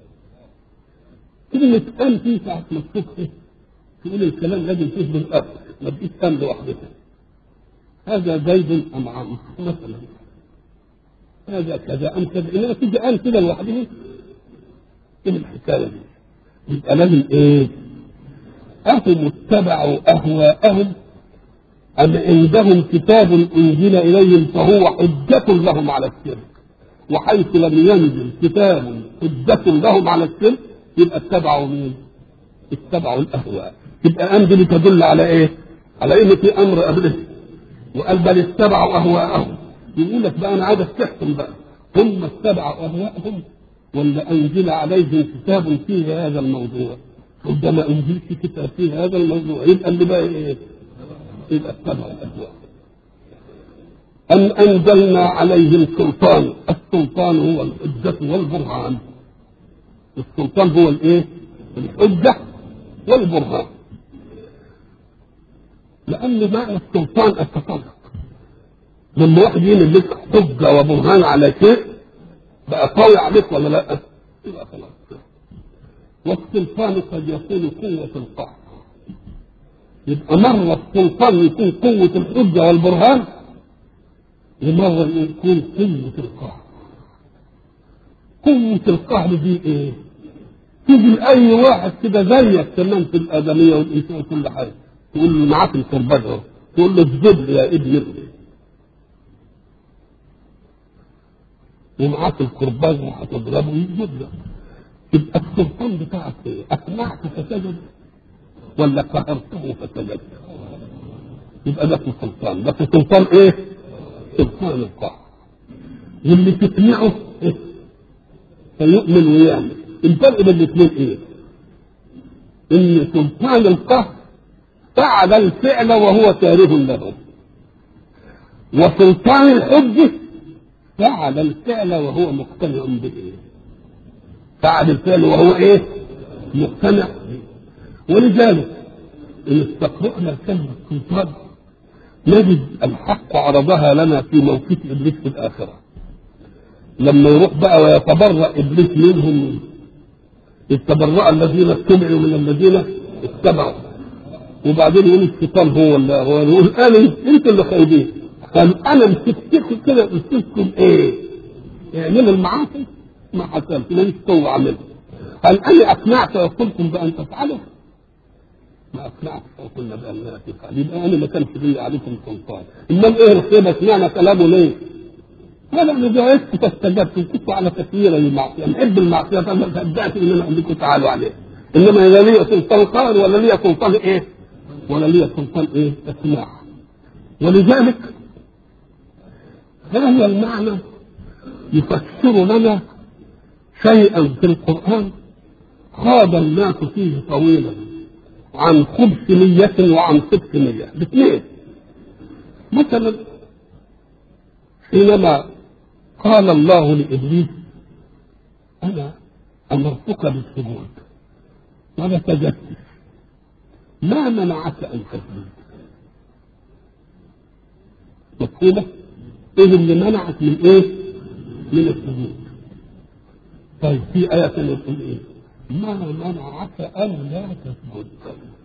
كلمة أن في ساعة ما تفكر تقول الكلام لازم فيه بالأرض ما تجيش أن لوحدها هذا زيد أم عمرو مثلا هذا كذا أم كذا إنما تيجي أن كده لوحدها إيه الحكاية دي؟ يبقى لازم إيه؟ أهم اتبعوا أهواءهم أم عندهم كتاب أنزل إليهم فهو حجة لهم على الشرك وحيث لم ينزل كتاب حجة لهم على الشرك يبقى اتبعوا مين؟ اتبعوا الأهواء يبقى أن دي تدل على إيه؟ على إن في أمر قبله وقال بل اتبعوا أهواءهم يقول لك بقى أنا عايز تحكم بقى هم اتبعوا أهواءهم ولا أنزل عليهم كتاب فيه هذا الموضوع ربما أنزلت كتاب فيه هذا الموضوع يبقى اللي بقى إيه؟ يبقى اتبعوا الأهواء أم أنزلنا عليهم سلطان السلطان هو الحجة والبرهان السلطان هو الإيه؟ الحجة والبرهان لأن معنى السلطان التسلط لما واحد يعمل لك حجة وبرهان على شيء بقى قوي عليك ولا لا؟ يبقى خلاص والسلطان قد يكون قوة القهر يبقى مرة السلطان يكون قوة الحجة والبرهان ومرة يكون قوة القهر قوة القهر دي ايه؟ تيجي لأي واحد كده زيك تمام في الآدمية والإنسان وكل حاجة تقول له معاك الكرباج اهو تقول له اسجد لي يا ابني ابني ومعاك الكرباج وهتضربه يسجد لك يبقى السلطان بتاعك ايه؟ أقنعت فسجد ولا قهرته فسجد؟ يبقى ده السلطان ده سلطان ايه؟ سلطان القهر واللي تقنعه إيه؟ فيؤمن ويعمل الفرق بين الاثنين ايه؟ ان سلطان القهر فعل الفعل وهو كاره له وسلطان الحجة فعل الفعل وهو مقتنع به فعل الفعل وهو ايه مقتنع به ولذلك ان استقرأنا كلمة سلطان نجد الحق عرضها لنا في موقف ابليس في الاخره لما يروح بقى ويتبرأ ابليس منهم التبرأ الذين اتبعوا من الذين اتبعوا وبعدين يقول الشيطان هو اللي هو يقول انا انتوا اللي خايبين قال انا مسكتكم كده مسكتكم ايه؟ اعملوا المعاصي ما حصلت ماليش قوه اعملها هل انا اقنعت وقلتم بان تفعلوا؟ ما اقنعت وقلنا بان لا تفعل يبقى انا ما كانش لي عليكم سلطان امال ايه الخيبه سمعنا كلامه ليه؟ قال انا جاءت فاستجبت وكنت على تكفير المعصيه نحب المعصيه فما صدقت ان انا عندكم تعالوا عليه انما اذا لي سلطان قهر ولا لي سلطان ايه؟ ولا لي سلطان ايه؟ اسماع ولذلك هذا المعنى يفسر لنا شيئا في القرآن خاض الناس فيه طويلا عن خبث نية وعن صدق نية باثنين مثلا حينما قال الله لإبليس أنا أمرتك بالسجود ولا سجدت ما منعك أن تسجد مفهومة؟ إيه اللي منعك من إيه؟ من السجود طيب في آية ثانية تقول إيه؟ ما منعك أن لا تسجد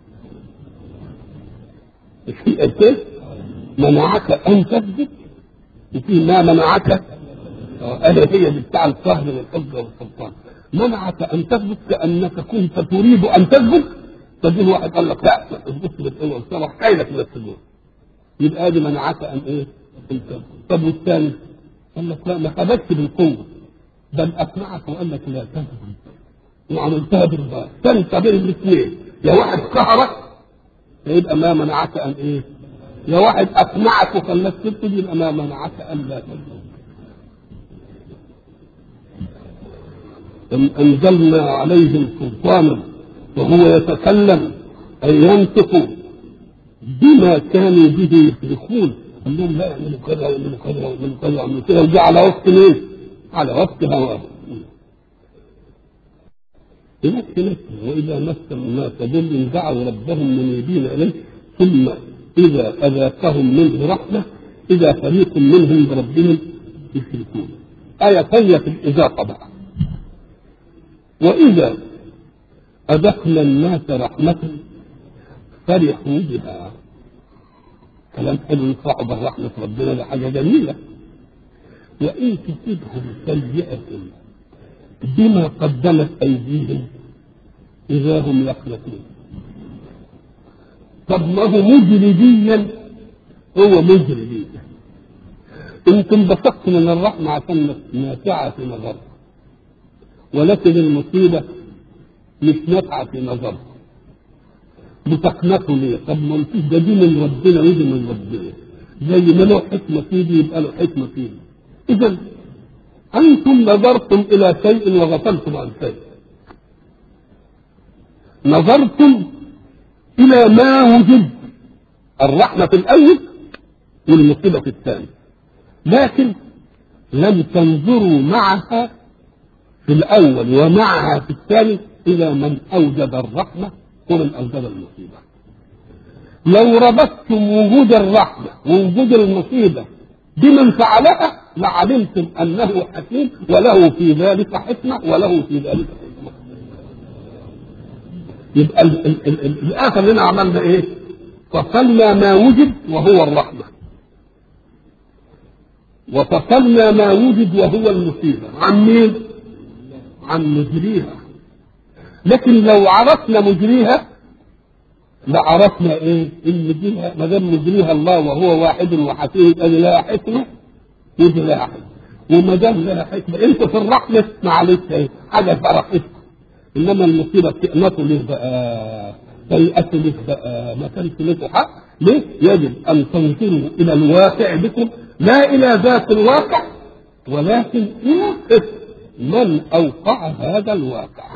في آيتين منعك أن تسجد وفي ما منعك أهل هي دي بتاع القهر والحجة والسلطان منعك أن تثبت كأنك كنت تريد أن تثبت فجه واحد قال لك لا اثبت بالقوة والصبر حيلك من السجود يبقى دي منعك أن إيه؟ أن تثبت طب والثاني قال لك لا ما ثبتش بالقوة بل أقنعك وقال لك لا تثبت وعملتها بالبال فانت بين الاثنين يا واحد قهرك يبقى ما منعك ان ايه؟ يا واحد اقنعك وخلاك تبتد يبقى ما منعك ان لا تبتد. أم انزلنا عليهم سلطانا وهو يتكلم اي ينطق بما كانوا به يشركون قال لهم لا يعملوا كذا ويعملوا كذا ويعملوا كذا ويعملوا كذا وجاء على وقت مين؟ على وقت هواه هناك هناك واذا مس الناس ضر دعوا ربهم منيبين اليه ثم اذا اذاقهم منه رحمه اذا فريق منهم بربهم يشركون آية ثانية في الإذاقة بقى وإذا أذقنا الناس رحمة فرحوا بها كلام حلو يطلعوا برحمة ربنا ده حاجة جميلة وإن تصبهم سيئة بما قدمت أيديهم إذا هم يقلقون طب ما هو مجرديا هو مجرديا انتم بسطتم من الرحمة عشان نافعة في نظركم ولكن المصيبة مش نافعة في نظركم بتقنطوا ليه؟ طب ما انتوش ده دي من ربنا ودي من ربنا زي ما له حكمة فيه يبقى له حكمة فيه إذا أنتم نظرتم إلى شيء وغفلتم عن شيء نظرتم إلى ما وجد الرحمة في الأول والمصيبة في الثاني لكن لم تنظروا معها في الأول ومعها في الثاني إلى من أوجد الرحمة ومن أوجد المصيبة لو ربطتم وجود الرحمة ووجود المصيبة بمن فعلها لعلمتم انه حكيم وله في ذلك حكمه وله في ذلك حكمه. يبقى ال- ال- ال- ال- الاخر اللي عملنا ايه؟ فصلنا ما وجد وهو الرحمه. وفصلنا ما وجد وهو المصيبه، عن مين؟ عن مجريها. لكن لو عرفنا مجريها لعرفنا ايه؟ ان مجريها ما دام مجريها الله وهو واحد وحكيم يبقى لها حكمه ودي لها حكمه وما دام لها حكمه انت في الرحمه معلش ايه؟ حاجه في رحمتك انما المصيبه تقنطوا ليه بقى؟ تيأسوا ليه بقى؟ ما كانش لكم حق ليه؟ يجب ان تنظروا الى الواقع بكم لا الى ذات الواقع ولكن الى من اوقع هذا الواقع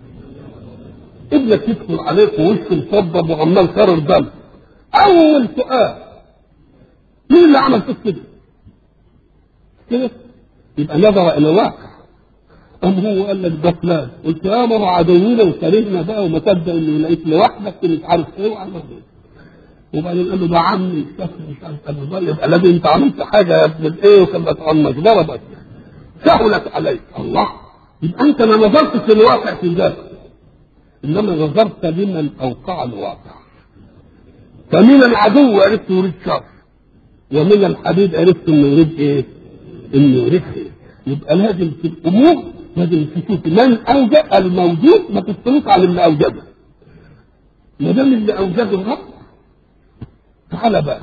ابنك يدخل عليك ووشه مصبب وعمال كرر دم اول سؤال مين اللي عمل فيك كده؟ كده يبقى نظر الى الواقع ام هو قال لك ده فلان قلت يا ماما عدونا وكرهنا بقى وما تصدق انه لقيت لوحدك مش عارف ايه وعمل ايه وبعدين قال له ده عمي شاف مش عارف قال له يبقى لازم انت عملت حاجه يا ابن الايه وكانت عمك ضربك سهلت عليك الله يبقى انت ما نظرتش للواقع في ذاتك انما نظرت لمن اوقع الواقع فمن العدو عرفت يريد شر ومن الحبيب عرفت انه يريد ايه؟ انه يريد خير يبقى لازم في الامور لازم تشوف من اوجد الموجود ما تستنوش على اللي اوجده ما دام اللي اوجده الرب تعالى بقى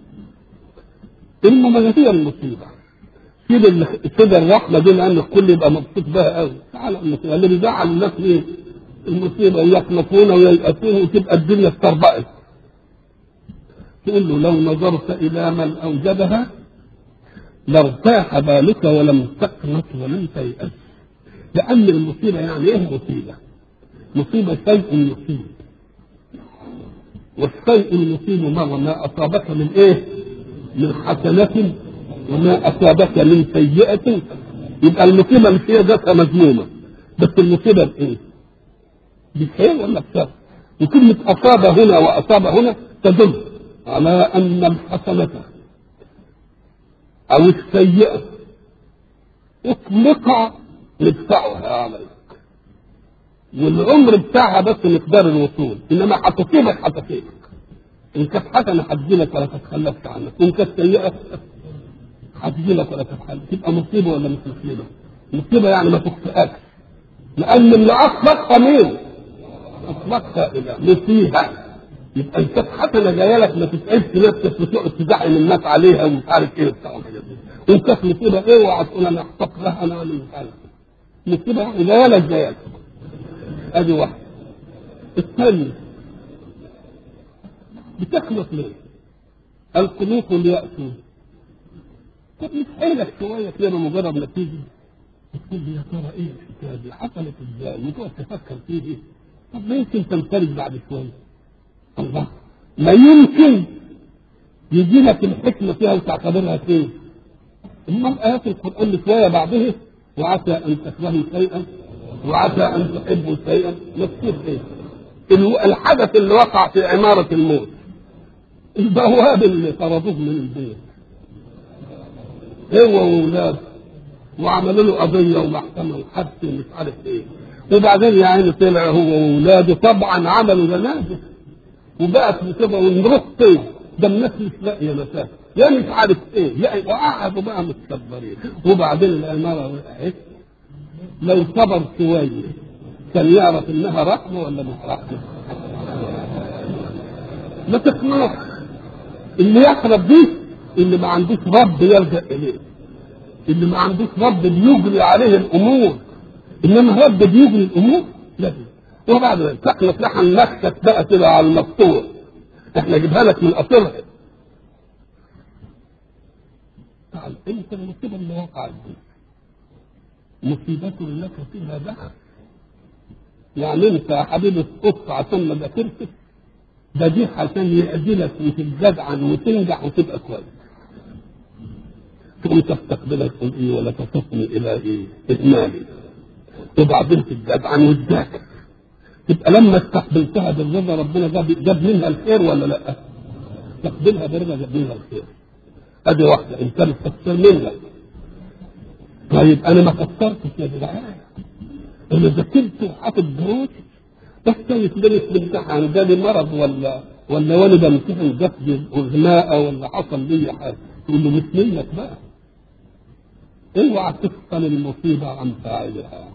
المهم هي المصيبه كده ال- كده الرحمه دي لان الكل يبقى مبسوط بها قوي تعالى المصيبه اللي بيزعل الناس ايه؟ المصيبه يقنطون وييأسون وتبقى الدنيا استربقت تقول له لو نظرت الى من اوجدها لارتاح بالك ولم تقنط ولم تيأس لأن المصيبة يعني إيه مصيبة؟ مصيبة شيء يصيب والشيء المصيب مرة ما أصابك من إيه؟ من حسنة وما أصابك من سيئة يبقى المصيبة مش هي ذاتها مذمومة بس المصيبة بإيه؟ بخير ولا بشر؟ وكلمة أصاب هنا وأصاب هنا تدل على أن الحسنة أو السيئة اطلق ندفعها عليك والعمر بتاعها بس مقدار الوصول انما هتصيبك هتصيبك ان كانت حسنه هتجيلك ولا تتخلفش عنك وان كانت سيئه هتجيلك ولا تتحل تبقى مصيبه ولا مش مصيبه؟ مصيبه يعني ما تخطئكش لان اللي اطلقها مين؟ اطلقها الى نسيها يبقى انت حسنه جايه لك ما تتعبش نفسك وتقعد تزعل الناس عليها ومش عارف ايه وبتاع والحاجات دي وانت مصيبه ايه اوعى تقول انا احتق لها انا ولا مش عارف مصيبه يعني جايه لك جايه لك ادي واحده الثانيه بتخلص ليه؟ القنوط واليأس طب نسألك شوية كده بمجرد ما تيجي تقول لي يا ترى ايه الحكايه دي حصلت ازاي؟ وتقعد تفكر فيه ايه؟ طب ما يمكن تنفرج بعد شويه. الله ما يمكن يجي لك الحكمه فيها وتعتبرها فين؟ امال ايات القران شويه بعدها وعسى ان تكرهوا شيئا وعسى ان تحبوا شيئا نفسير ايه؟ الو- الحدث اللي وقع في عماره الموت البواب اللي طردوه من البيت هو واولاده وعملوا له قضيه ومحكمه وحبس ومش عارف ايه وبعدين يا عيني طلع هو واولاده طبعا عملوا جنازه وبقت مصيبه ونروح طيب ده الناس مش لاقيه مسافه يا مش عارف ايه يا وقعدوا بقى متكبرين وبعدين الاماره وقعت لو صبر شويه كان يعرف انها رحمه ولا مش رحمه ما تقنعش اللي يحرب دي اللي ما عندوش رب يلجا اليه اللي ما عندوش رب بيجري عليه الامور انما رب بيجري الامور لا وبعد ذلك تخلص لحن نكتك بقى كده على المقطوع احنا جبها لك من اصلها تعال انت المصيبه اللي وقعت دي مصيبة لك فيها دخل يعني انت يا حبيبي تقص عشان ما ذاكرتش ده دي عشان يعدلك وتتجدعن وتنجح وتبقى كويس تقوم تستقبلها تقول ايه ولا تصفني الى ايه؟ اهمالي وبعدين تتجدعن وتذاكر تبقى لما استقبلتها بالرضا ربنا جاب جاب منها الخير ولا لا؟ استقبلها بالرضا جاب منها الخير ادي واحده ان كانت تقصير منك طيب انا ما قصرتش يا جدعان انا ذاكرت وحاطط دروس بس يتدرس بامتحان جالي مرض ولا ولا وانا بمتحن جسدي اغماء ولا حصل لي حاجه تقول له مش منك بقى اوعى تفصل المصيبه عن فاعلها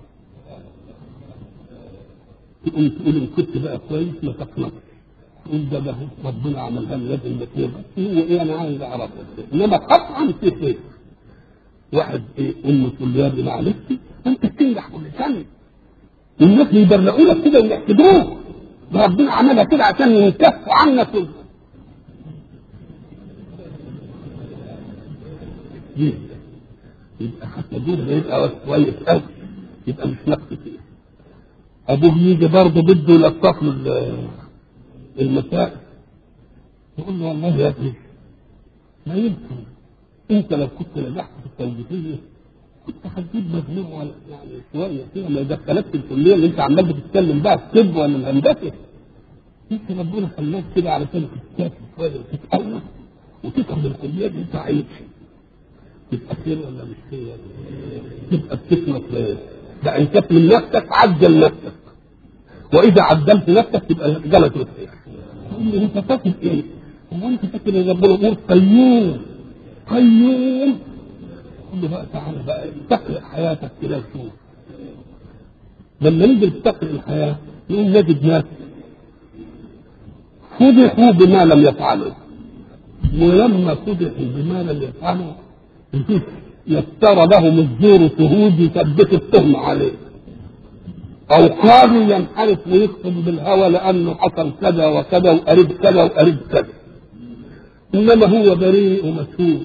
تقوم تقول ان كنت بقى كويس ما تقنطش تقول ده ده ربنا عملها لي لازم بكتير بس هو ايه انا عايز اعرف انما قطعا في خير واحد ايه امه تقول له يا ابني معلش انت بتنجح كل سنه والناس يبرئوا لك كده ويحسدوك ده ربنا عملها كده عشان ينكفوا عنك ليه؟ يبقى حتى دول يبقى كويس قوي يبقى مش نقص فيه ابوه يجي برضه بده يلطف له المسائل يقول له والله يا ابني ما يمكن انت لو كنت نجحت في التوجيهيه كنت هتجيب مجموع ولا يعني شويه كده ما دخلتش الكليه اللي انت عمال بتتكلم بقى الطب ولا الهندسه انت ربنا خلاك كده علشان تتكافئ شويه وتتألف وتدخل الكليه اللي انت عايزها تبقى خير ولا مش خير؟ تبقى بتكنس ايه؟ ده ان كانت من نفسك عجل نفسك واذا عجلت نفسك تبقى جلت الخير تقول لي انت فاكر ايه؟ هو انت فاكر ان ربنا يقول قيوم قيوم قول له بقى تعالى بقى استقرئ حياتك كده وشوف لما نيجي نستقرئ الحياه نقول نجد ناس فضحوا بما لم يفعلوا ولما فضحوا بما لم يفعلوا يفترى لهم الزور شهود يثبت التهمة عليه أو قاضي ينحرف ويكتب بالهوى لأنه حصل كذا وكذا وقريب كذا وقريب كذا إنما هو بريء ومسؤول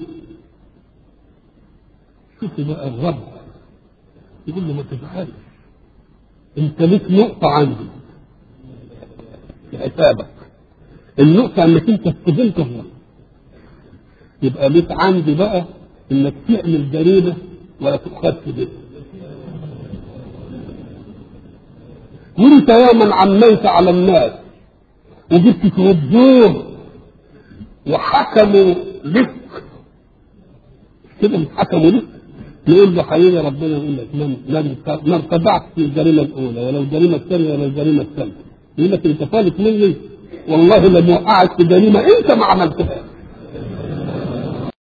شوف بقى الرب يقول له ما تفعلش انت ليك نقطة عندي في حسابك النقطة انك انت استهنت الله يبقى ليك عندي بقى انك تعمل جريمة ولا تؤخذش به وانت يوما عميت على الناس وجبت توجوه وحكموا لك كده حكموا لك يقول له حبيبي ربنا يقول لك ما ارتدعت في الجريمه الاولى ولا الجريمه الثانيه ولا الجريمه الثالثه يقول لك انت فالت مني والله لم وقعت في جريمه انت ما عملتهاش